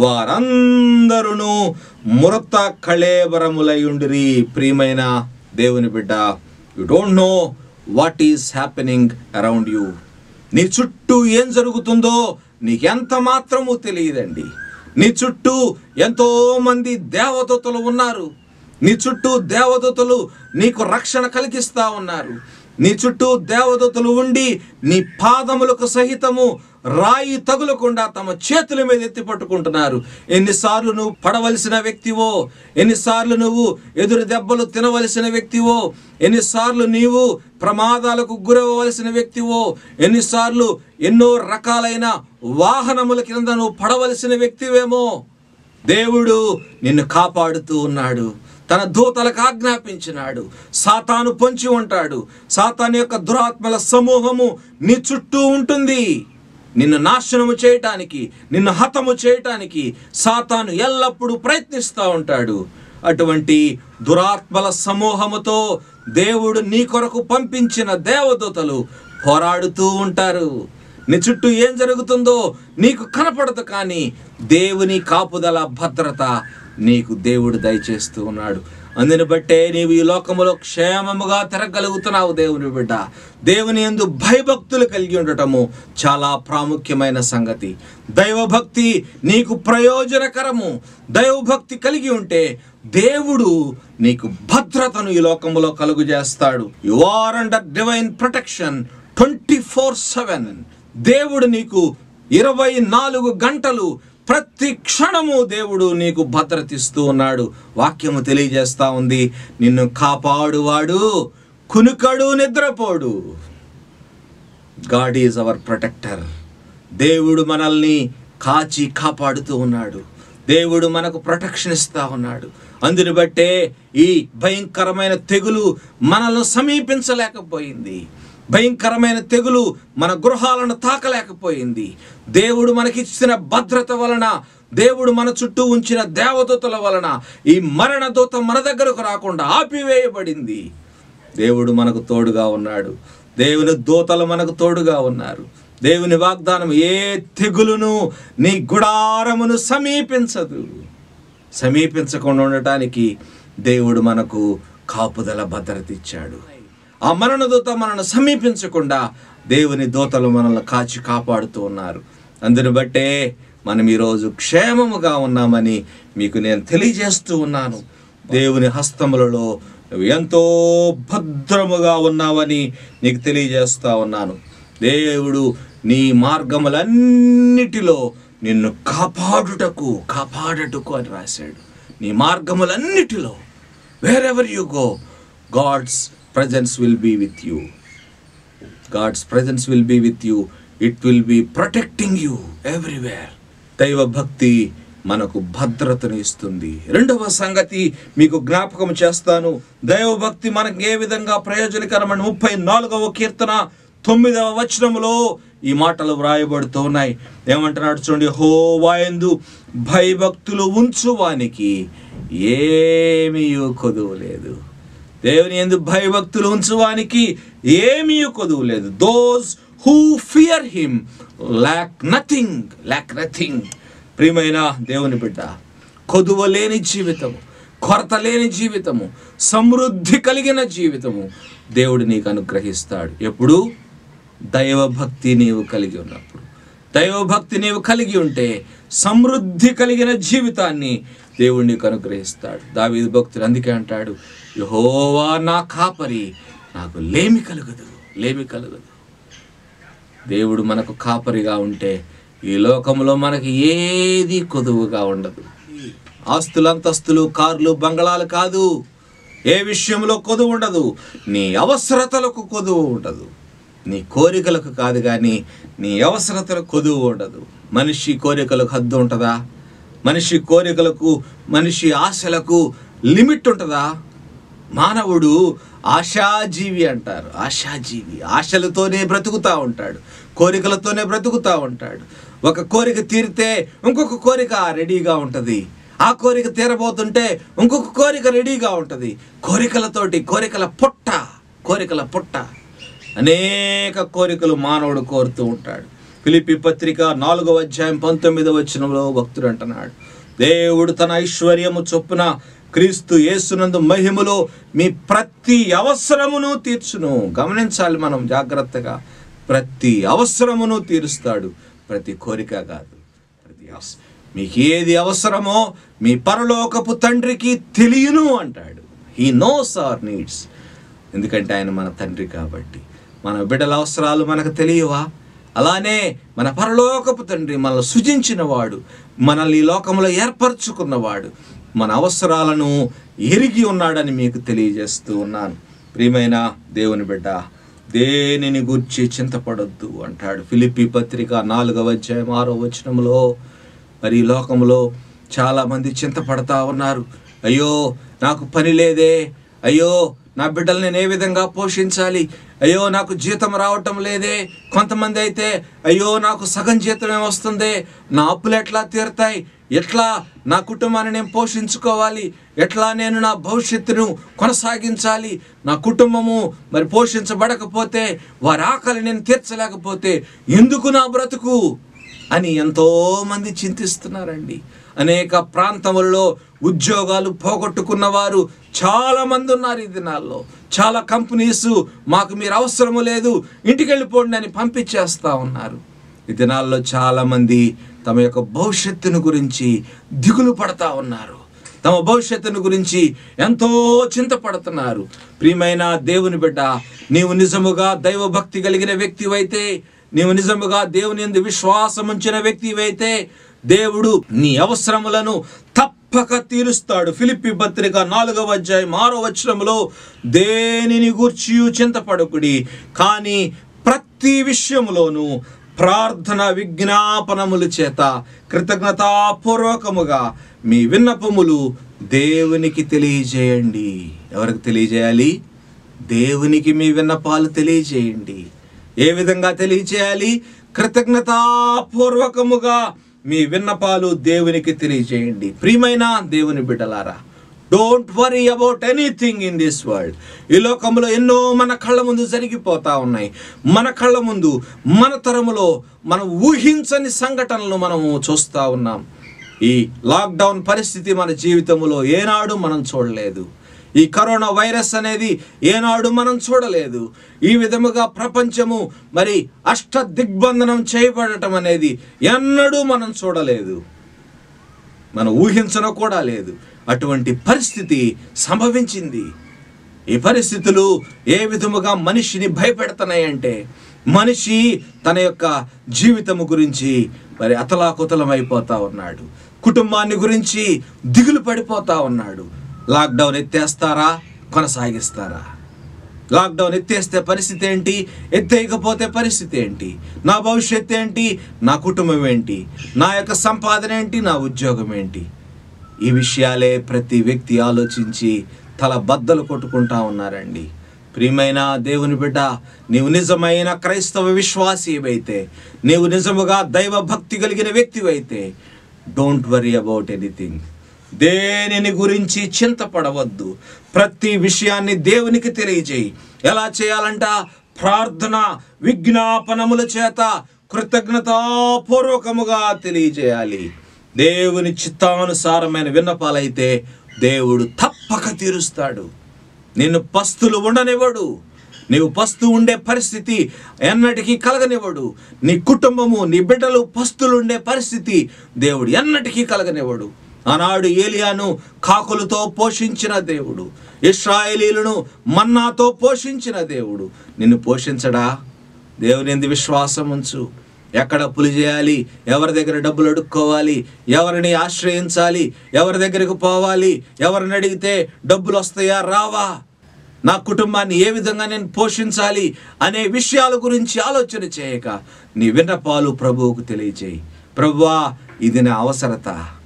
వారందరూ మృత కళేబరములయుండిరి ప్రియమైన దేవుని బిడ్డ you don't know what is happening around you నీ చుట్టూ ఏం జరుగుతుందో నీకెంత మాత్రము తెలియదండి నీ చుట్టూ ఎంతో మంది దేవదూతలు ఉన్నారు నీ చుట్టూ దేవదూతలు నీకు రక్షణ కలిగిస్తా ఉన్నారు నీ చుట్టూ దేవదూతలు ఉండి నీ పాదములకు సహితము రాయి తగులకుండా తమ చేతుల మీద ఎత్తి పట్టుకుంటున్నారు ఎన్నిసార్లు నువ్వు పడవలసిన వ్యక్తివో ఎన్నిసార్లు నువ్వు ఎదురు దెబ్బలు తినవలసిన వ్యక్తివో ఎన్నిసార్లు నీవు ప్రమాదాలకు గురవ్వవలసిన వ్యక్తివో ఎన్నిసార్లు ఎన్నో రకాలైన వాహనముల కింద నువ్వు పడవలసిన వ్యక్తివేమో దేవుడు నిన్ను కాపాడుతూ ఉన్నాడు తన దూతలకు ఆజ్ఞాపించినాడు సాతాను పొంచి ఉంటాడు సాతాను యొక్క దురాత్మల సమూహము నీ చుట్టూ ఉంటుంది నిన్ను నాశనము చేయటానికి నిన్ను హతము చేయటానికి సాతాను ఎల్లప్పుడూ ప్రయత్నిస్తూ ఉంటాడు అటువంటి దురాత్మల సమూహముతో దేవుడు నీ కొరకు పంపించిన దేవదూతలు పోరాడుతూ ఉంటారు నీ చుట్టూ ఏం జరుగుతుందో నీకు కనపడదు కానీ దేవుని కాపుదల భద్రత నీకు దేవుడు దయచేస్తూ ఉన్నాడు అందుని బట్టే నీవు ఈ లోకములో క్షేమముగా తిరగలుగుతున్నావు దేవుని బిడ్డ దేవుని ఎందు భయభక్తులు కలిగి ఉండటము చాలా ప్రాముఖ్యమైన సంగతి దైవభక్తి నీకు ప్రయోజనకరము దైవభక్తి కలిగి ఉంటే దేవుడు నీకు భద్రతను ఈ లోకములో కలుగు చేస్తాడు you are under divine protection twenty four seven దేవుడు నీకు ఇరవై నాలుగు గంటలు ప్రతి క్షణము దేవుడు నీకు భద్రతిస్తూ ఉన్నాడు వాక్యము తెలియజేస్తా ఉంది నిన్ను కాపాడువాడు కునుకడు నిద్రపోడు గాడ్ ఈజ్ అవర్ ప్రొటెక్టర్ దేవుడు మనల్ని కాచి కాపాడుతూ ఉన్నాడు దేవుడు మనకు ప్రొటెక్షన్ ఇస్తా ఉన్నాడు అందుని బట్టే ఈ భయంకరమైన తెగులు మనల్ని సమీపించలేకపోయింది భయంకరమైన తెగులు మన గృహాలను తాకలేకపోయింది దేవుడు మనకిచ్చిన భద్రత వలన దేవుడు మన చుట్టూ ఉంచిన దేవదూతల వలన ఈ మరణ దూత మన దగ్గరకు రాకుండా ఆపివేయబడింది దేవుడు మనకు తోడుగా ఉన్నాడు దేవుని దూతలు మనకు తోడుగా ఉన్నారు దేవుని వాగ్దానం ఏ తెగులును నీ గుడారమును సమీపించదు సమీపించకుండా ఉండటానికి దేవుడు మనకు కాపుదల భద్రత ఇచ్చాడు ఆ మరణ దూత మనల్ని సమీపించకుండా దేవుని దూతలు మనల్ని కాచి కాపాడుతూ ఉన్నారు అందుని బట్టే మనం ఈరోజు క్షేమముగా ఉన్నామని మీకు నేను తెలియజేస్తూ ఉన్నాను దేవుని హస్తములలో నువ్వు ఎంతో భద్రముగా ఉన్నావని నీకు తెలియజేస్తా ఉన్నాను దేవుడు నీ మార్గములన్నిటిలో నిన్ను కాపాడుటకు కాపాడటకు అని రాశాడు నీ మార్గములన్నిటిలో wherever you go God's presence will be with you God's presence will be with you it will be protecting you everywhere దైవ భక్తి మనకు భద్రతను ఇస్తుంది రెండవ సంగతి మీకు జ్ఞాపకం చేస్తాను దైవభక్తి మనకు ఏ విధంగా ప్రయోజనకరమైన ముప్పై నాలుగవ కీర్తన తొమ్మిదవ వచనములో ఈ మాటలు వ్రాయబడుతూ ఉన్నాయి ఏమంటున్నాడు చూడండి హోవాయందు భయభక్తులు ఉంచువానికి ఏమీ కొదువు లేదు దేవుని ఎందు భయభక్తులు ఉంచువానికి ఏమీ కొదువు లేదు those who fear him lack nothing lack nothing ప్రియమైన దేవుని బిడ్డ కొదువ లేని జీవితము కొరత లేని జీవితము సమృద్ధి కలిగిన జీవితము దేవుడు నీకు అనుగ్రహిస్తాడు ఎప్పుడు దైవభక్తి నీవు కలిగి ఉన్నప్పుడు దైవభక్తి నీవు కలిగి ఉంటే సమృద్ధి కలిగిన జీవితాన్ని దేవుడు నీకు అనుగ్రహిస్తాడు దావీదు భక్తుడు అందుకే అంటాడు యహోవా నా కాపరి నాకు లేమి కలుగదు లేమి కలుగదు దేవుడు మనకు కాపరిగా ఉంటే ఈ లోకంలో మనకి ఏది కొదువుగా ఉండదు ఆస్తులు అంతస్తులు కార్లు బంగళాలు కాదు ఏ విషయంలో కొదువు ఉండదు నీ అవసరతలకు కొదువు ఉండదు నీ కోరికలకు కాదు కానీ నీ అవసరతలకు కొదువు ఉండదు మనిషి కోరికలకు హద్దు ఉంటుందా మనిషి కోరికలకు మనిషి ఆశలకు లిమిట్ ఉంటుందా మానవుడు ఆశాజీవి అంటారు ఆశాజీవి ఆశలతోనే బ్రతుకుతా ఉంటాడు కోరికలతోనే బ్రతుకుతా ఉంటాడు ఒక కోరిక తీరితే ఇంకొక కోరిక రెడీగా ఉంటుంది ఆ కోరిక తీరబోతుంటే ఇంకొక కోరిక రెడీగా ఉంటుంది కోరికలతోటి కోరికల పుట్ట కోరికల పుట్ట అనేక కోరికలు మానవుడు కోరుతూ ఉంటాడు ఫిలిపి పత్రిక నాలుగవ అధ్యాయం పంతొమ్మిదవ వచనంలో భక్తుడు అంటున్నాడు దేవుడు తన ఐశ్వర్యము చొప్పున క్రీస్తు యేసునందు మహిమలో మీ ప్రతి అవసరమును తీర్చును గమనించాలి మనం జాగ్రత్తగా ప్రతి అవసరమును తీరుస్తాడు ప్రతి కోరిక కాదు ప్రతి అవస- మీకు ఏది అవసరమో మీ పరలోకపు తండ్రికి తెలియను అంటాడు హీ నోస్ అవర్ నీడ్స్ ఎందుకంటే ఆయన మన తండ్రి కాబట్టి మన బిడ్డల అవసరాలు మనకు తెలియవా అలానే మన పరలోకపు తండ్రి మనల్ని సృజించిన వాడు మనల్ని ఈ లోకంలో ఏర్పరచుకున్నవాడు మన అవసరాలను ఎరిగి ఉన్నాడని మీకు తెలియజేస్తూ ఉన్నాను ప్రియమైన దేవుని బిడ్డ దేనిని గూర్చి చింతపడొద్దు అంటాడు ఫిలిప్పి పత్రిక నాలుగవ అధ్యాయం ఆరో వచనంలో మరి ఈ లోకంలో చాలామంది చింతపడతా ఉన్నారు అయ్యో నాకు పని లేదే అయ్యో నా బిడ్డలు నేను ఏ విధంగా పోషించాలి అయ్యో నాకు జీతం రావటం లేదే కొంతమంది అయితే అయ్యో నాకు సగం జీతం వస్తుంది నా అప్పులు ఎట్లా తీరుతాయి ఎట్లా నా కుటుంబాన్ని నేను పోషించుకోవాలి ఎట్లా నేను నా భవిష్యత్తును కొనసాగించాలి నా కుటుంబము మరి పోషించబడకపోతే వారి ఆకలి నేను తీర్చలేకపోతే ఎందుకు నా బ్రతుకు అని ఎంతో మంది చింతిస్తున్నారండి అనేక ప్రాంతములలో ఉద్యోగాలు పోగొట్టుకున్న వారు చాలా మంది ఉన్నారు ఈ దినాల్లో చాలా కంపెనీస్ మాకు మీరు అవసరము లేదు ఇంటికి వెళ్ళిపోండి అని పంపించేస్తా ఉన్నారు ఈ దినాల్లో చాలా మంది తమ యొక్క భవిష్యత్తును గురించి దిగులు పడతా ఉన్నారు తమ భవిష్యత్తును గురించి ఎంతో చింతపడుతున్నారు ప్రియమైన దేవుని బిడ్డ నీవు నిజముగా దైవభక్తి కలిగిన వ్యక్తివైతే నీవు నిజముగా దేవుని యందు విశ్వాసం ఉంచిన వ్యక్తివైతే దేవుడు నీ అవసరములను తప్పక తీరుస్తాడు ఫిలిప్పి పత్రిక నాలుగవ అధ్యాయం ఆరో వచనములో దేనిని గూర్చి చింతపడకుడి కానీ ప్రతి విషయములోనూ ప్రార్థన విజ్ఞాపనముల చేత కృతజ్ఞతాపూర్వకముగా మీ విన్నపములు దేవునికి తెలియజేయండి ఎవరికి తెలియజేయాలి దేవునికి మీ విన్నపాలు తెలియజేయండి ఏ విధంగా తెలియజేయాలి కృతజ్ఞతాపూర్వకముగా మీ విన్నపాలు దేవునికి తెలియజేయండి ప్రియమైన దేవుని బిడ్డలారా don't worry about anything in this world ఈ లోకంలో ఎన్నో మన కళ్ళ ముందు జరిగిపోతా ఉన్నాయి మన కళ్ళ ముందు మన తరములో మనం ఊహించని సంఘటనలు మనము చూస్తూ ఉన్నాం ఈ లాక్డౌన్ పరిస్థితి మన జీవితంలో ఏనాడు మనం చూడలేదు ఈ కరోనా వైరస్ అనేది ఏనాడు మనం చూడలేదు ఈ విధముగా ప్రపంచము మరి అష్ట దిగ్బంధనం చేయబడటం అనేది ఎన్నడూ మనం చూడలేదు మనం ఊహించను కూడా లేదు అటువంటి పరిస్థితి సంభవించింది ఈ పరిస్థితులు ఏ విధముగా మనిషిని భయపెడుతున్నాయంటే మనిషి తన యొక్క జీవితము గురించి మరి అతలాకుతలమైపోతా ఉన్నాడు కుటుంబాన్ని గురించి దిగులు పడిపోతా ఉన్నాడు లాక్డౌన్ ఎత్తేస్తారా కొనసాగిస్తారా లాక్డౌన్ ఎత్తేస్తే పరిస్థితి ఏంటి ఎత్తేయకపోతే పరిస్థితి ఏంటి నా భవిష్యత్తు ఏంటి నా కుటుంబం ఏంటి నా యొక్క సంపాదన ఏంటి నా ఉద్యోగం ఏంటి ఈ విషయాలే ప్రతి వ్యక్తి ఆలోచించి తల బద్దలు కొట్టుకుంటా ఉన్నారండి ప్రియమైన దేవుని బిడ్డ నీవు నిజమైన క్రైస్తవ విశ్వాసీవైతే నీవు నిజముగా దైవ భక్తి కలిగిన వ్యక్తివైతే డోంట్ వరీ అబౌట్ ఎనీథింగ్ దేనిని గురించి చింతపడవద్దు ప్రతి విషయాన్ని దేవునికి తెలియజేయి ఎలా చేయాలంట ప్రార్థన విజ్ఞాపనముల చేత కృతజ్ఞతాపూర్వకముగా తెలియజేయాలి దేవుని చిత్తానుసారమైన విన్నపాలైతే దేవుడు తప్పక తీరుస్తాడు నిన్ను పస్తులు ఉండనివ్వడు నీవు పస్తు ఉండే పరిస్థితి ఎన్నటికీ కలగనివ్వడు నీ కుటుంబము నీ బిడ్డలు పస్తులు ఉండే పరిస్థితి దేవుడు ఎన్నటికీ కలగనివ్వడు ఆనాడు ఏలియాను కాకులతో పోషించిన దేవుడు ఇస్రాయేలీలను మన్నాతో పోషించిన దేవుడు నిన్ను పోషించడా దేవుని ఎందు విశ్వాసం ఉంచు ఎక్కడ అప్పులు చేయాలి ఎవరి దగ్గర డబ్బులు అడుక్కోవాలి ఎవరిని ఆశ్రయించాలి ఎవరి దగ్గరకు పోవాలి ఎవరిని అడిగితే డబ్బులు వస్తాయా రావా నా కుటుంబాన్ని ఏ విధంగా నేను పోషించాలి అనే విషయాల గురించి ఆలోచన చేయక నీ విన్నపాలు ప్రభువుకు తెలియజేయి ప్రభువా ఇది నా అవసరత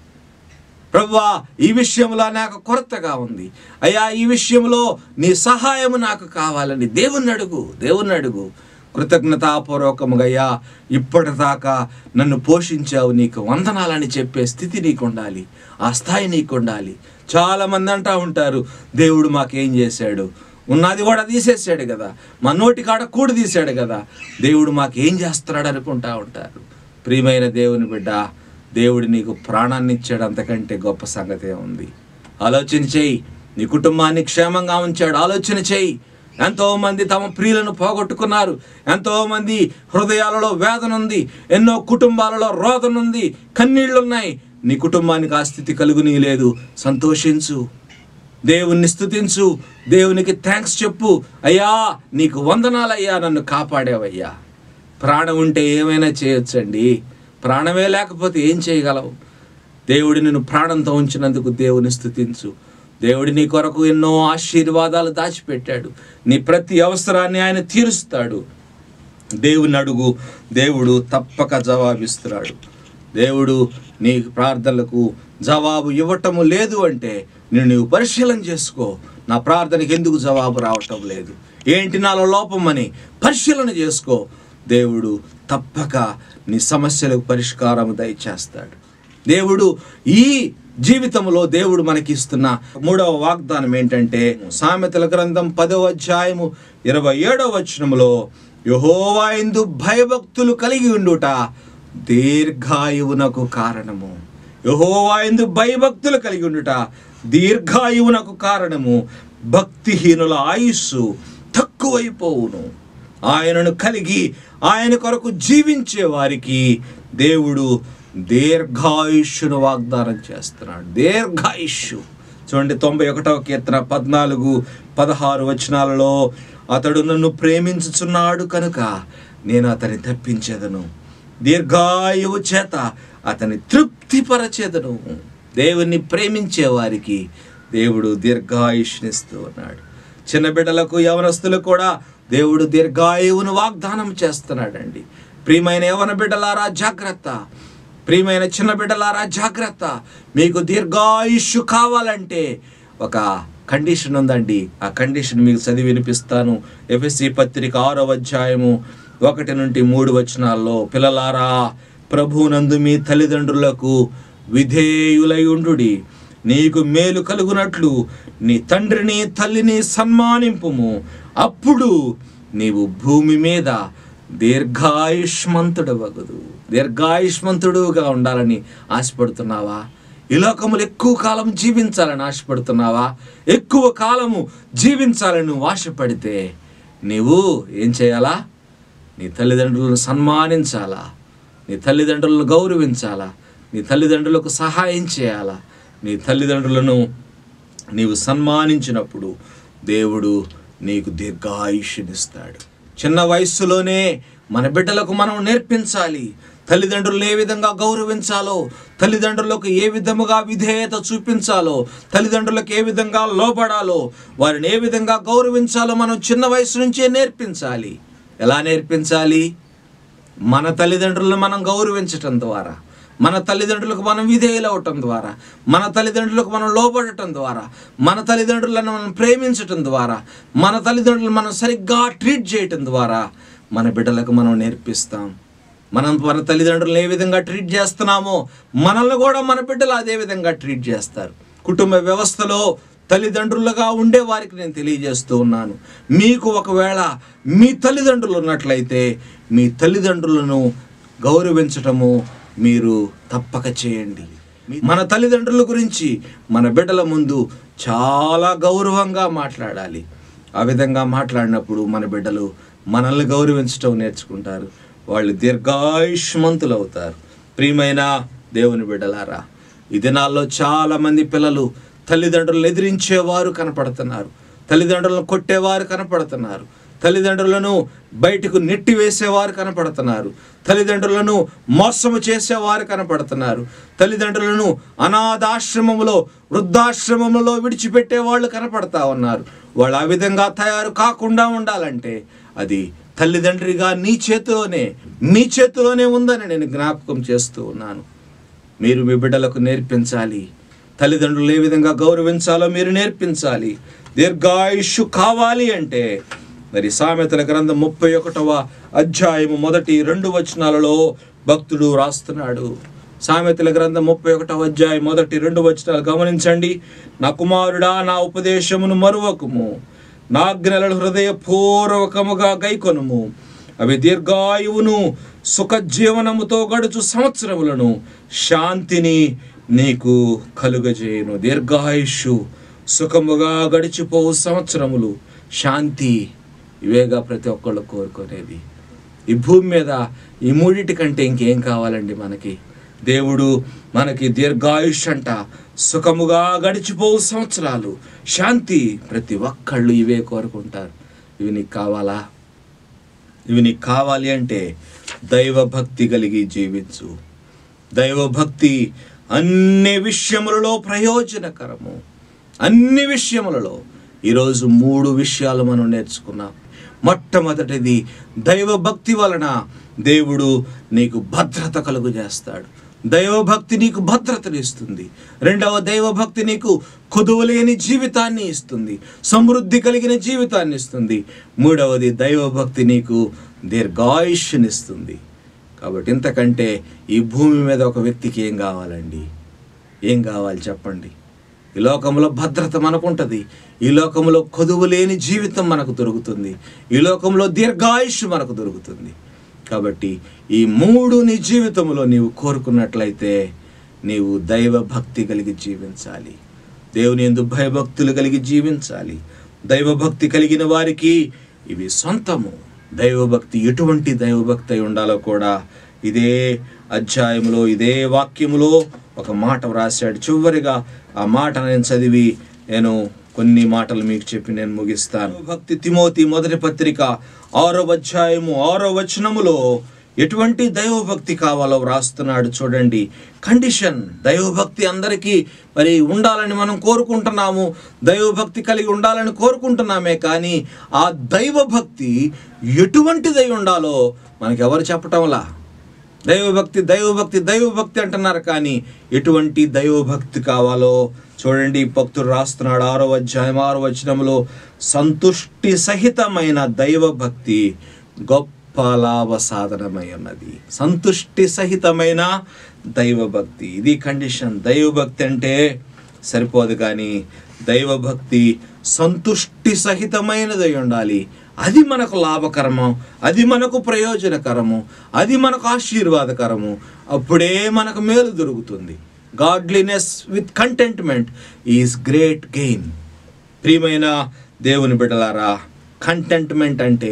ప్రభువా ఈ విషయంలో నాకు కొరతగా ఉంది అయ్యా ఈ విషయంలో నీ సహాయము నాకు కావాలని దేవుణ్ణి అడుగు దేవుణ్ణి అడుగు కృతజ్ఞతాపూర్వకముగా అయ్యా ఇప్పటిదాకా నన్ను పోషించావు నీకు వందనాలని చెప్పే స్థితి నీకు ఉండాలి ఆ స్థాయి నీకు ఉండాలి చాలా మంది అంటా ఉంటారు దేవుడు మాకేం చేశాడు ఉన్నది కూడా తీసేసాడు కదా మా నోటి కాడ కూడి తీశాడు కదా దేవుడు మాకేం చేస్తున్నాడు అనుకుంటా ఉంటారు ప్రియమైన దేవుని బిడ్డ దేవుడు నీకు ప్రాణాన్ని ఇచ్చాడు అంతకంటే గొప్ప సంగతే ఉంది ఆలోచన చేయి నీ కుటుంబాన్ని క్షేమంగా ఉంచాడు ఆలోచన చేయి ఎంతో మంది తమ ప్రియులను పోగొట్టుకున్నారు ఎంతో మంది హృదయాలలో వేదన ఉంది ఎన్నో కుటుంబాలలో రోదన ఉంది కన్నీళ్లున్నాయి నీ కుటుంబానికి ఆ స్థితి కలుగునీ లేదు సంతోషించు దేవుణ్ణి స్తుతించు దేవునికి థ్యాంక్స్ చెప్పు అయ్యా నీకు వందనాలయ్యా నన్ను కాపాడావయ్యా ప్రాణం ఉంటే ఏమైనా చేయొచ్చండి ప్రాణమే లేకపోతే ఏం చేయగలవు దేవుడి నిన్ను ప్రాణంతో ఉంచినందుకు దేవుని స్తుతించు దేవుడి నీ కొరకు ఎన్నో ఆశీర్వాదాలు దాచిపెట్టాడు నీ ప్రతి అవసరాన్ని ఆయన తీరుస్తాడు దేవుని అడుగు దేవుడు తప్పక జవాబిస్తున్నాడు దేవుడు నీ ప్రార్థనలకు జవాబు ఇవ్వటము లేదు అంటే నేను నీవు పరిశీలన చేసుకో నా ప్రార్థనకి ఎందుకు జవాబు రావటం లేదు ఏంటి నాలో లోపమని పరిశీలన చేసుకో దేవుడు తప్పక నీ సమస్యలకు పరిష్కారం దయచేస్తాడు దేవుడు ఈ జీవితంలో దేవుడు మనకి ఇస్తున్న మూడవ వాగ్దానం ఏంటంటే సామెతల గ్రంథం పదవ అధ్యాయము ఇరవై ఏడవ వచనములో యహోవా ఎందు భయభక్తులు కలిగి ఉండుట దీర్ఘాయువునకు కారణము యహోవా ఎందు భయభక్తులు కలిగి ఉండుట దీర్ఘాయువునకు కారణము భక్తిహీనుల ఆయుస్సు తక్కువైపోవును ఆయనను కలిగి ఆయన కొరకు జీవించే వారికి దేవుడు దీర్ఘాయుష్యును వాగ్దానం చేస్తున్నాడు దీర్ఘాయుష్యు చూడండి తొంభై ఒకటవ కీర్తన పద్నాలుగు పదహారు వచనాలలో అతడు నన్ను ప్రేమించుచున్నాడు కనుక నేను అతని తప్పించేదను దీర్ఘాయువు చేత అతని తృప్తిపరచేదను దేవుణ్ణి ప్రేమించే వారికి దేవుడు దీర్ఘాయుష్నిస్తూ ఉన్నాడు చిన్న బిడ్డలకు యవనస్తులకు కూడా దేవుడు దీర్ఘాయువును వాగ్దానం చేస్తున్నాడండి ప్రియమైన యవన బిడ్డలారా జాగ్రత్త ప్రియమైన చిన్న బిడ్డలారా జాగ్రత్త మీకు దీర్ఘాయుష్యు కావాలంటే ఒక కండిషన్ ఉందండి ఆ కండిషన్ మీకు చదివి వినిపిస్తాను ఎఫ్ఎస్సి పత్రిక ఆరో అధ్యాయము ఒకటి నుండి మూడు వచనాల్లో పిల్లలారా ప్రభునందు మీ తల్లిదండ్రులకు విధేయులయుండుడి నీకు మేలు కలుగునట్లు నీ తండ్రిని తల్లిని సన్మానింపుము అప్పుడు నీవు భూమి మీద దీర్ఘాయుష్మంతుడవగదు దీర్ఘాయుష్మంతుడుగా ఉండాలని ఆశపడుతున్నావా ఈ లోకములు ఎక్కువ కాలం జీవించాలని ఆశపడుతున్నావా ఎక్కువ కాలము జీవించాలని నువ్వు ఆశపడితే నీవు ఏం చేయాలా నీ తల్లిదండ్రులను సన్మానించాలా నీ తల్లిదండ్రులను గౌరవించాలా నీ తల్లిదండ్రులకు సహాయం చేయాలా నీ తల్లిదండ్రులను నీవు సన్మానించినప్పుడు దేవుడు నీకు దీర్ఘాయుష్యనిస్తాడు చిన్న వయస్సులోనే మన బిడ్డలకు మనం నేర్పించాలి తల్లిదండ్రులను ఏ విధంగా గౌరవించాలో తల్లిదండ్రులకు ఏ విధముగా విధేయత చూపించాలో తల్లిదండ్రులకు ఏ విధంగా లోపడాలో వారిని ఏ విధంగా గౌరవించాలో మనం చిన్న వయసు నుంచే నేర్పించాలి ఎలా నేర్పించాలి మన తల్లిదండ్రులను మనం గౌరవించటం ద్వారా మన తల్లిదండ్రులకు మనం విధేయులవటం ద్వారా మన తల్లిదండ్రులకు మనం లోబడటం ద్వారా మన తల్లిదండ్రులను మనం ప్రేమించటం ద్వారా మన తల్లిదండ్రులను మనం సరిగ్గా ట్రీట్ చేయటం ద్వారా మన బిడ్డలకు మనం నేర్పిస్తాం మనం మన తల్లిదండ్రులను ఏ విధంగా ట్రీట్ చేస్తున్నామో మనల్ని కూడా మన బిడ్డలు అదే విధంగా ట్రీట్ చేస్తారు కుటుంబ వ్యవస్థలో తల్లిదండ్రులుగా ఉండే వారికి నేను తెలియజేస్తూ ఉన్నాను మీకు ఒకవేళ మీ తల్లిదండ్రులు ఉన్నట్లయితే మీ తల్లిదండ్రులను గౌరవించటము మీరు తప్పక చేయండి మన తల్లిదండ్రుల గురించి మన బిడ్డల ముందు చాలా గౌరవంగా మాట్లాడాలి ఆ విధంగా మాట్లాడినప్పుడు మన బిడ్డలు మనల్ని గౌరవించటం నేర్చుకుంటారు వాళ్ళు దీర్ఘాయుష్మంతులు అవుతారు ప్రియమైన దేవుని బిడ్డలారా ఈ దినాల్లో చాలా మంది పిల్లలు తల్లిదండ్రులను ఎదిరించేవారు కనపడుతున్నారు తల్లిదండ్రులను కొట్టేవారు కనపడుతున్నారు తల్లిదండ్రులను బయటకు నెట్టివేసేవారు కనపడుతున్నారు తల్లిదండ్రులను మోసము చేసేవారు కనపడుతున్నారు తల్లిదండ్రులను అనాథాశ్రమములో వృద్ధాశ్రమములో విడిచిపెట్టే వాళ్ళు కనపడతా ఉన్నారు వాళ్ళు ఆ విధంగా తయారు కాకుండా ఉండాలంటే అది తల్లిదండ్రిగా నీ చేతిలోనే నీ చేతిలోనే ఉందని నేను జ్ఞాపకం చేస్తూ ఉన్నాను మీరు మీ బిడ్డలకు నేర్పించాలి తల్లిదండ్రులు ఏ విధంగా గౌరవించాలో మీరు నేర్పించాలి దీర్ఘాయుషు కావాలి అంటే మరి సామెతల గ్రంథం ముప్పై ఒకటవ అధ్యాయము మొదటి రెండు వచనాలలో భక్తుడు రాస్తున్నాడు సామెతల గ్రంథం ముప్పై ఒకటవ అధ్యాయం మొదటి రెండు వచనాలు గమనించండి నా కుమారుడా నా ఉపదేశమును మరువకుము నాజ్ఞలను హృదయపూర్వకముగా గైకొనుము అవి దీర్ఘాయువును సుఖజీవనముతో గడుచు సంవత్సరములను శాంతిని నీకు కలుగజేయును దీర్ఘాయుషు సుఖముగా గడిచిపోవు సంవత్సరములు శాంతి ఇవేగా ప్రతి ఒక్కళ్ళు కోరుకునేది ఈ భూమి మీద ఈ మూడిటి కంటే ఇంకేం కావాలండి మనకి దేవుడు మనకి దీర్ఘాయుష్ అంట సుఖముగా గడిచిపోవు సంవత్సరాలు శాంతి ప్రతి ఒక్కళ్ళు ఇవే కోరుకుంటారు ఇవి నీకు కావాలా ఇవి నీకు కావాలి అంటే దైవభక్తి కలిగి జీవించు దైవభక్తి అన్ని విషయములలో ప్రయోజనకరము అన్ని విషయములలో ఈరోజు మూడు విషయాలు మనం నేర్చుకున్నాం మొట్టమొదటిది దైవభక్తి వలన దేవుడు నీకు భద్రత కలుగు చేస్తాడు దైవభక్తి నీకు భద్రతను ఇస్తుంది రెండవ దైవభక్తి నీకు కొదువలేని జీవితాన్ని ఇస్తుంది సమృద్ధి కలిగిన జీవితాన్ని ఇస్తుంది మూడవది దైవభక్తి నీకు దీర్ఘాయుష్యనిస్తుంది కాబట్టి ఇంతకంటే ఈ భూమి మీద ఒక వ్యక్తికి ఏం కావాలండి ఏం కావాలి చెప్పండి ఈ లోకంలో భద్రత మనకుంటుంది ఈ లోకంలో కొదువు లేని జీవితం మనకు దొరుకుతుంది ఈ లోకంలో దీర్ఘాయుష్ మనకు దొరుకుతుంది కాబట్టి ఈ మూడు నీ జీవితంలో నీవు కోరుకున్నట్లయితే నీవు దైవ భక్తి కలిగి జీవించాలి దేవుని ఎందు భయభక్తులు కలిగి జీవించాలి దైవభక్తి కలిగిన వారికి ఇవి సొంతము దైవభక్తి ఎటువంటి దైవభక్తి అయి ఉండాలో కూడా ఇదే అధ్యాయంలో ఇదే వాక్యములో ఒక మాట వ్రాశాడు చివరిగా ఆ మాట నేను చదివి నేను కొన్ని మాటలు మీకు చెప్పి నేను ముగిస్తాను భక్తి తిమోతి మొదటి పత్రిక ఆరో అధ్యాయము ఆరో వచనములో ఎటువంటి దైవభక్తి కావాలో వ్రాస్తున్నాడు చూడండి కండిషన్ దైవభక్తి అందరికీ మరి ఉండాలని మనం కోరుకుంటున్నాము దైవభక్తి కలిగి ఉండాలని కోరుకుంటున్నామే కానీ ఆ దైవభక్తి ఎటువంటిదై ఉండాలో మనకి ఎవరు చెప్పటంలా దైవభక్తి దైవభక్తి దైవభక్తి అంటున్నారు కానీ ఎటువంటి దైవభక్తి కావాలో చూడండి భక్తుడు రాస్తున్నాడు ఆరో అధ్యాయం ఆరో వచనంలో సంతుష్టి సహితమైన దైవభక్తి గొప్ప లాభ సాధనమై ఉన్నది సంతుష్టి సహితమైన దైవభక్తి ఇది కండిషన్ దైవభక్తి అంటే సరిపోదు కానీ దైవభక్తి సంతుష్టి సహితమైనదై ఉండాలి అది మనకు లాభకరము అది మనకు ప్రయోజనకరము అది మనకు ఆశీర్వాదకరము అప్పుడే మనకు మేలు దొరుకుతుంది godliness with contentment is great gain ప్రియమైన దేవుని బిడ్డలారా కంటెంట్మెంట్ అంటే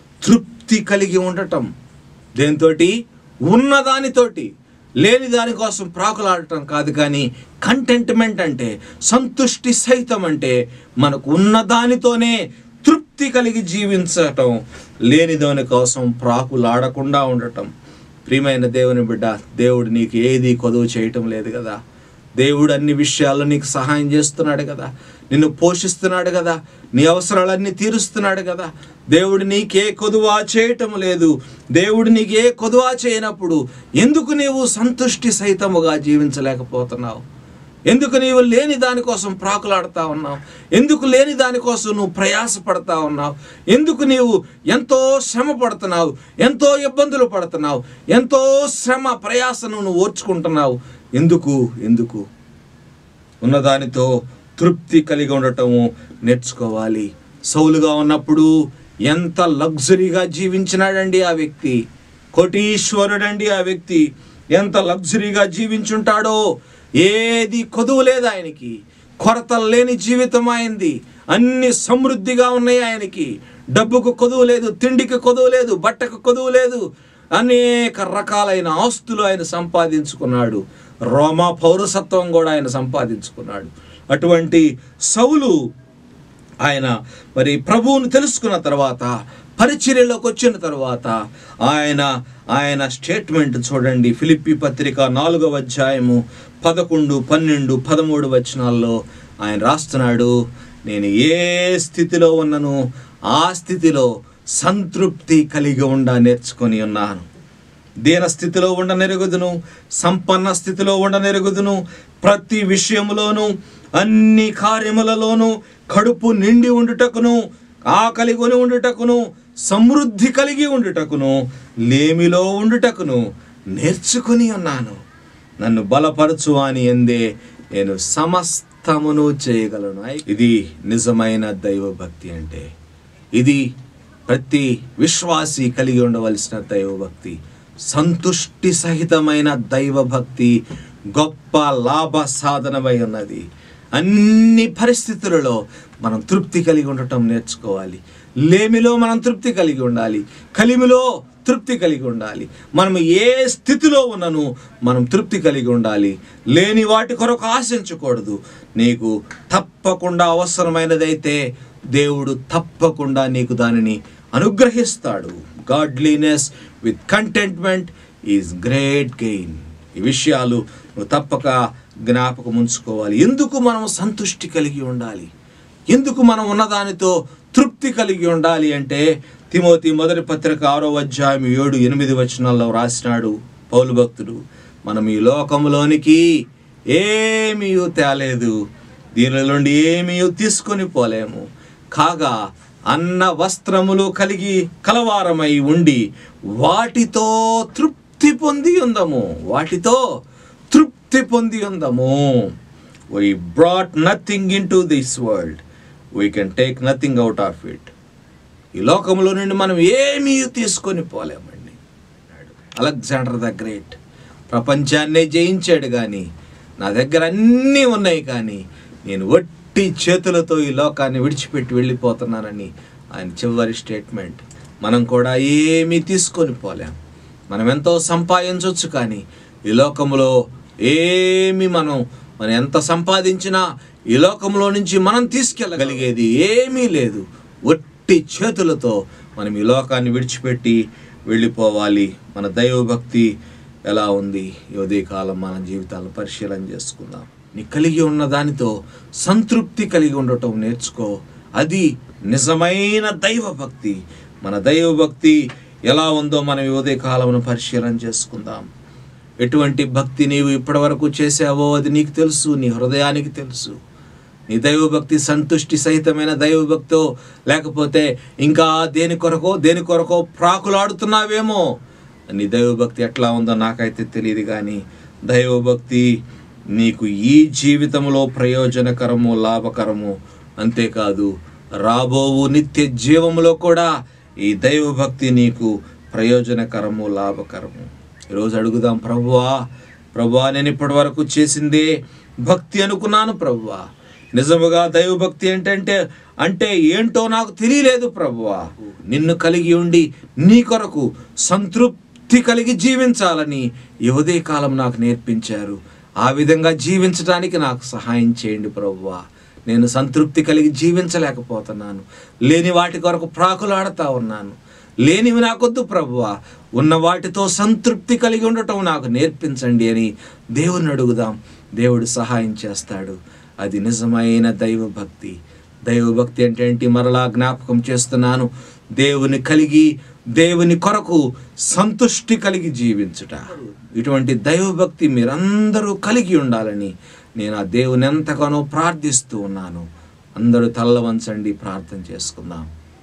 తృప్తి కలిగి ఉండటం దేంతోటి ఉన్నదానితోటి లేని దానికోసం ప్రాకులాడటం కాదు కానీ కంటెంట్మెంట్ అంటే సంతుష్టి సహితం అంటే మనకు ఉన్నదానితోనే తృప్తి కలిగి జీవించటం లేని దాని కోసం ప్రాకులాడకుండా ఉండటం ప్రియమైన దేవుని బిడ్డ దేవుడు నీకు ఏది కొదువు చేయటం లేదు కదా దేవుడు అన్ని విషయాల్లో నీకు సహాయం చేస్తున్నాడు కదా నిన్ను పోషిస్తున్నాడు కదా నీ అవసరాలన్నీ తీరుస్తున్నాడు కదా దేవుడు నీకే కొదువా చేయటం లేదు దేవుడు నీకే కొదువా చేయనప్పుడు ఎందుకు నీవు సంతుష్టి సహితముగా జీవించలేకపోతున్నావు ఎందుకు నీవు లేని దానికోసం ప్రాకులాడుతా ఉన్నావు ఎందుకు లేని దానికోసం నువ్వు ప్రయాసపడతా ఉన్నావు ఎందుకు నీవు ఎంతో శ్రమ పడుతున్నావు ఎంతో ఇబ్బందులు పడుతున్నావు ఎంతో శ్రమ ప్రయాసను నువ్వు ఓర్చుకుంటున్నావు ఎందుకు ఎందుకు ఉన్నదానితో తృప్తి కలిగి ఉండటము నేర్చుకోవాలి సౌలుగా ఉన్నప్పుడు ఎంత లగ్జరీగా జీవించినాడండి ఆ వ్యక్తి కోటీశ్వరుడండి ఆ వ్యక్తి ఎంత లగ్జరీగా జీవించుంటాడో ఏది కొదువు లేదు ఆయనకి కొరతలు లేని జీవితం అయింది అన్ని సమృద్ధిగా ఉన్నాయి ఆయనకి డబ్బుకు కొదువు లేదు తిండికి కొదువు లేదు బట్టకు కొదువు లేదు అనేక రకాలైన ఆస్తులు ఆయన సంపాదించుకున్నాడు రోమా పౌరసత్వం కూడా ఆయన సంపాదించుకున్నాడు అటువంటి సౌలు ఆయన మరి ప్రభువును తెలుసుకున్న తర్వాత పరిచర్యలోకి వచ్చిన తర్వాత ఆయన ఆయన స్టేట్మెంట్ చూడండి ఫిలిప్పి పత్రిక నాలుగవ అధ్యాయము పదకొండు పన్నెండు పదమూడు వచనాల్లో ఆయన రాస్తున్నాడు నేను ఏ స్థితిలో ఉన్నను ఆ స్థితిలో సంతృప్తి కలిగి ఉండ నేర్చుకొని ఉన్నాను దీన స్థితిలో ఉండనెరుగుదును సంపన్న స్థితిలో ఉండనెరుగుదును ప్రతి విషయములోను అన్ని కార్యములలోనూ కడుపు నిండి ఉండుటకును ఆకలి కొని ఉండుటకును సమృద్ధి కలిగి ఉండుటకును లేమిలో ఉండుటకును నేర్చుకుని ఉన్నాను నన్ను బలపరచు అని ఎందే నేను సమస్తమును చేయగలను ఇది నిజమైన దైవభక్తి అంటే ఇది ప్రతి విశ్వాసి కలిగి ఉండవలసిన దైవభక్తి సంతుష్టి సహితమైన దైవభక్తి గొప్ప లాభ సాధనమై ఉన్నది అన్ని పరిస్థితులలో మనం తృప్తి కలిగి ఉండటం నేర్చుకోవాలి లేమిలో మనం తృప్తి కలిగి ఉండాలి కలిమిలో తృప్తి కలిగి ఉండాలి మనం ఏ స్థితిలో ఉన్నను మనం తృప్తి కలిగి ఉండాలి లేని వాటి కొరకు ఆశించకూడదు నీకు తప్పకుండా అవసరమైనదైతే దేవుడు తప్పకుండా నీకు దానిని అనుగ్రహిస్తాడు godliness with contentment is great gain ఈ విషయాలు నువ్వు తప్పక జ్ఞాపకం ఉంచుకోవాలి ఎందుకు మనం సంతుష్టి కలిగి ఉండాలి ఎందుకు మనం ఉన్నదానితో తృప్తి కలిగి ఉండాలి అంటే తిమోతి మొదటి పత్రిక ఆరో అధ్యాయం ఏడు ఎనిమిది వచనాల్లో రాసినాడు పౌలు భక్తుడు మనం ఈ లోకంలోనికి ఏమీ తేలేదు దీనిలో నుండి ఏమీ తీసుకొని పోలేము కాగా అన్న వస్త్రములు కలిగి కలవారమై ఉండి వాటితో తృప్తి పొంది ఉందము వాటితో తృప్తి పొంది ఉందము we brought nothing into this world we can take nothing out of it ఈ లోకంలో నుండి మనం ఏమీ తీసుకొని పోలేమండి అలెగ్జాండర్ ద గ్రేట్ ప్రపంచాన్నే జయించాడు కానీ నా దగ్గర అన్నీ ఉన్నాయి కానీ నేను వట్టి చేతులతో ఈ లోకాన్ని విడిచిపెట్టి వెళ్ళిపోతున్నానని ఆయన చివరి స్టేట్మెంట్ మనం కూడా ఏమీ తీసుకొని పోలేం మనం ఎంతో సంపాదించవచ్చు కానీ ఈ లోకంలో ఏమి మనం మనం ఎంత సంపాదించినా ఈ లోకంలో నుంచి మనం తీసుకెళ్ళగలిగేది ఏమీ లేదు ఒట్టి చేతులతో మనం ఈ లోకాన్ని విడిచిపెట్టి వెళ్ళిపోవాలి మన దైవభక్తి ఎలా ఉంది ఈ ఉదయకాలం మన జీవితాలను పరిశీలన చేసుకుందాం నీ కలిగి ఉన్న దానితో సంతృప్తి కలిగి ఉండటం నేర్చుకో అది నిజమైన దైవభక్తి మన దైవభక్తి ఎలా ఉందో మనం ఈ ఉదయకాలమును పరిశీలన చేసుకుందాం ఎటువంటి భక్తి నీవు ఇప్పటివరకు చేసావో అది నీకు తెలుసు నీ హృదయానికి తెలుసు నీ దైవభక్తి సంతుష్టి సహితమైన దైవభక్తో లేకపోతే ఇంకా దేని కొరకో దేని కొరకో ప్రాకులాడుతున్నావేమో నీ దైవభక్తి ఎట్లా ఉందో నాకైతే తెలియదు కానీ దైవభక్తి నీకు ఈ జీవితంలో ప్రయోజనకరము లాభకరము అంతేకాదు రాబోవు నిత్య జీవములో కూడా ఈ దైవభక్తి నీకు ప్రయోజనకరము లాభకరము ఈరోజు అడుగుదాం ప్రభువా ప్రభువా నేను ఇప్పటి వరకు చేసిందే భక్తి అనుకున్నాను ప్రభువా నిజముగా దైవభక్తి ఏంటంటే అంటే ఏంటో నాకు తెలియలేదు ప్రభువా నిన్ను కలిగి ఉండి నీ కొరకు సంతృప్తి కలిగి జీవించాలని ఈ ఉదయకాలం నాకు నేర్పించారు ఆ విధంగా జీవించడానికి నాకు సహాయం చేయండి ప్రభువా నేను సంతృప్తి కలిగి జీవించలేకపోతున్నాను లేని వాటి కొరకు ప్రాకులాడుతా ఉన్నాను లేనివి నాకొద్దు ప్రభువా ఉన్న వాటితో సంతృప్తి కలిగి ఉండటం నాకు నేర్పించండి అని దేవుని అడుగుదాం దేవుడు సహాయం చేస్తాడు అది నిజమైన దైవభక్తి దైవభక్తి అంటే ఏంటి మరలా జ్ఞాపకం చేస్తున్నాను దేవుని కలిగి దేవుని కొరకు సంతుష్టి కలిగి జీవించుట ఇటువంటి దైవభక్తి మీరందరూ కలిగి ఉండాలని నేను ఆ దేవుని ఎంతగానో ప్రార్థిస్తూ ఉన్నాను అందరూ తల్ల వంచండి ప్రార్థన చేసుకుందాం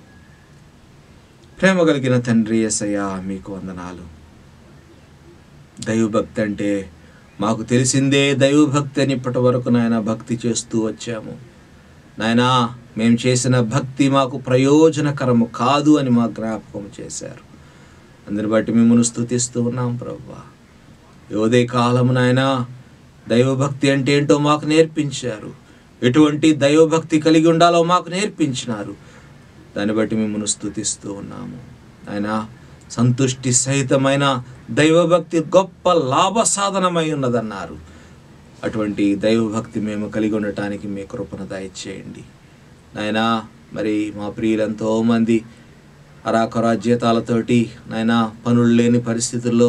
ప్రేమ కలిగిన తండ్రి ఎసయ్య మీకు వందనాలు దైవభక్తి అంటే మాకు తెలిసిందే దైవభక్తి అని ఇప్పటి వరకు నాయన భక్తి చేస్తూ వచ్చాము నాయనా మేము చేసిన భక్తి మాకు ప్రయోజనకరము కాదు అని మా జ్ఞాపకం చేశారు అందరిని బట్టి మిమ్మల్ని స్థుతిస్తూ ఉన్నాం ప్రభా యోదే కాలము నాయనా దైవభక్తి అంటే ఏంటో మాకు నేర్పించారు ఎటువంటి దైవభక్తి కలిగి ఉండాలో మాకు నేర్పించినారు దాన్ని బట్టి మిమ్మల్ని స్థుతిస్తూ ఉన్నాము ఆయన సంతుష్టి సహితమైన దైవభక్తి గొప్ప లాభ సాధనమై ఉన్నదన్నారు అటువంటి దైవభక్తి మేము కలిగి ఉండటానికి మీ కృపను దయచేయండి నాయనా మరి మా ప్రియులంతో మంది అరాకొరా జీతాలతోటి నాయనా పనులు లేని పరిస్థితుల్లో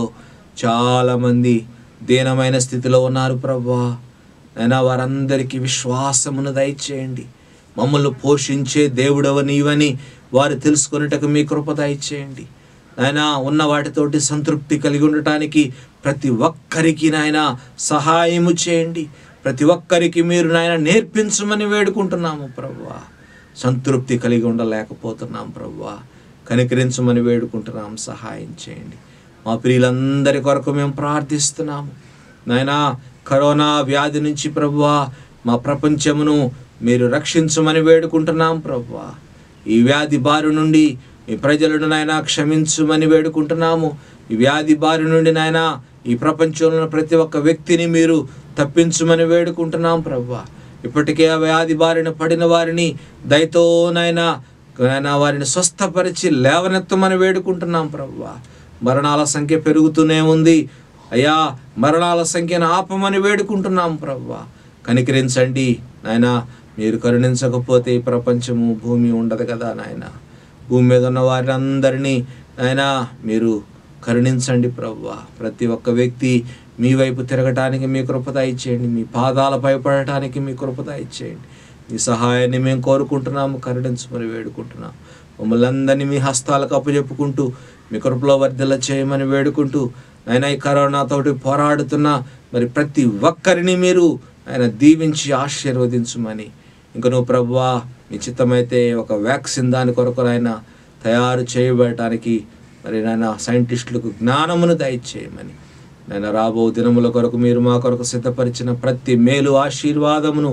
చాలామంది దీనమైన స్థితిలో ఉన్నారు ప్రభా నాయనా వారందరికీ విశ్వాసమును దయచేయండి మమ్మల్ని పోషించే దేవుడవ నీవని వారు తెలుసుకొనుటకు మీ కృప దయచేయండి నాయన ఉన్న వాటితోటి సంతృప్తి కలిగి ఉండటానికి ప్రతి ఒక్కరికి నాయన సహాయము చేయండి ప్రతి ఒక్కరికి మీరు నాయన నేర్పించమని వేడుకుంటున్నాము ప్రభువా సంతృప్తి కలిగి ఉండలేకపోతున్నాం ప్రభువా కనికరించమని వేడుకుంటున్నాం సహాయం చేయండి మా ప్రియులందరి కొరకు మేము ప్రార్థిస్తున్నాము నాయనా కరోనా వ్యాధి నుంచి ప్రభువా మా ప్రపంచమును మీరు రక్షించమని వేడుకుంటున్నాం ప్రభువా ఈ వ్యాధి బారి నుండి ఈ ప్రజలను నాయన క్షమించమని వేడుకుంటున్నాము ఈ వ్యాధి బారి నుండి నాయన ఈ ప్రపంచంలో ఉన్న ప్రతి ఒక్క వ్యక్తిని మీరు తప్పించమని వేడుకుంటున్నాం ప్రభువా ఇప్పటికే ఆ వ్యాధి బారిన పడిన వారిని దయతో నాయన నాయన వారిని స్వస్థపరిచి లేవనెత్తమని వేడుకుంటున్నాం ప్రభువా మరణాల సంఖ్య పెరుగుతూనే ఉంది అయ్యా మరణాల సంఖ్యను ఆపమని వేడుకుంటున్నాం ప్రభువా కనికరించండి నాయన మీరు కరుణించకపోతే ఈ ప్రపంచము భూమి ఉండదు కదా నాయన భూమి మీద ఉన్న వారందరినీ నాయన మీరు కరుణించండి ప్రభువా ప్రతి ఒక్క వ్యక్తి మీ వైపు తిరగటానికి మీ కృపత ఇచ్చేయండి మీ పాదాలపై పడటానికి మీ కృపత ఇచ్చేయండి మీ సహాయాన్ని మేము కోరుకుంటున్నాము కరుణించమని వేడుకుంటున్నాం మమ్మల్ని అందరినీ మీ హస్తాలకు అప్పచెప్పుకుంటూ మీ కృపలో వర్ధల చేయమని వేడుకుంటూ ఆయన ఈ కరోనాతోటి పోరాడుతున్న మరి ప్రతి ఒక్కరిని మీరు ఆయన దీవించి ఆశీర్వదించమని ఇంకా నువ్వు ప్రభువా మీ చిత్తమైతే ఒక వ్యాక్సిన్ దాని కొరకు ఆయన తయారు చేయబడటానికి మరి నాయన సైంటిస్టులకు జ్ఞానమును దయచేయమని నేను రాబో దినముల కొరకు మీరు మా కొరకు సిద్ధపరిచిన ప్రతి మేలు ఆశీర్వాదమును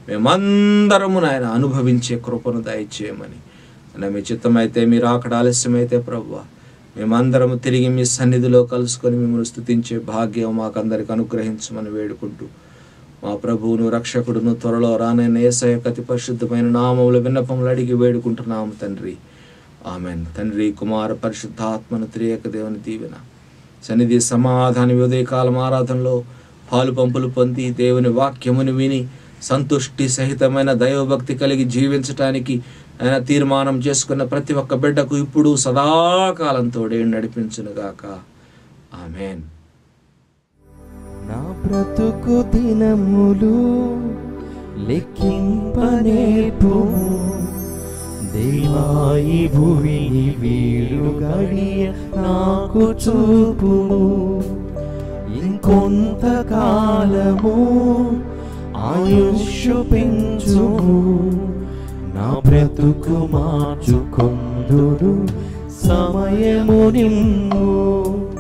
మేమందరము నాయన అనుభవించే కృపను దయచేయమని నా మీ చిత్తమైతే మీరు అక్కడ ఆలస్యమైతే ప్రభువా మేమందరము తిరిగి మీ సన్నిధిలో కలుసుకొని మిమ్మల్ని స్తుతించే భాగ్యం మాకందరికి అనుగ్రహించమని వేడుకుంటూ మా ప్రభువును రక్షకుడును త్వరలో రానైన ఏసయ కతి పరిశుద్ధమైన నామముల విన్నపములు అడిగి వేడుకుంటున్నాము తండ్రి ఆమెన్ తండ్రి కుమార పరిశుద్ధాత్మను త్రియక దేవుని దీవెన సన్నిధి సమాధాన ఉదయకాలం ఆరాధనలో పాలు పంపులు పొంది దేవుని వాక్యమును విని సంతుష్టి సహితమైన దైవభక్తి కలిగి జీవించటానికి ఆయన తీర్మానం చేసుకున్న ప్రతి ఒక్క బిడ్డకు ఇప్పుడు సదాకాలం తోడే నడిపించునుగాక ఆమెన్ నా బ్రతుకు దినములు లెక్కింపనేర్పుము దేవాయి భూమిని వీడు గడియ నాకు చూపుము ఇంకొంతకాలము ఆయుష్ పెంచుము నా బ్రతుకు మార్చుకొందుడు సమయము నిమ్ము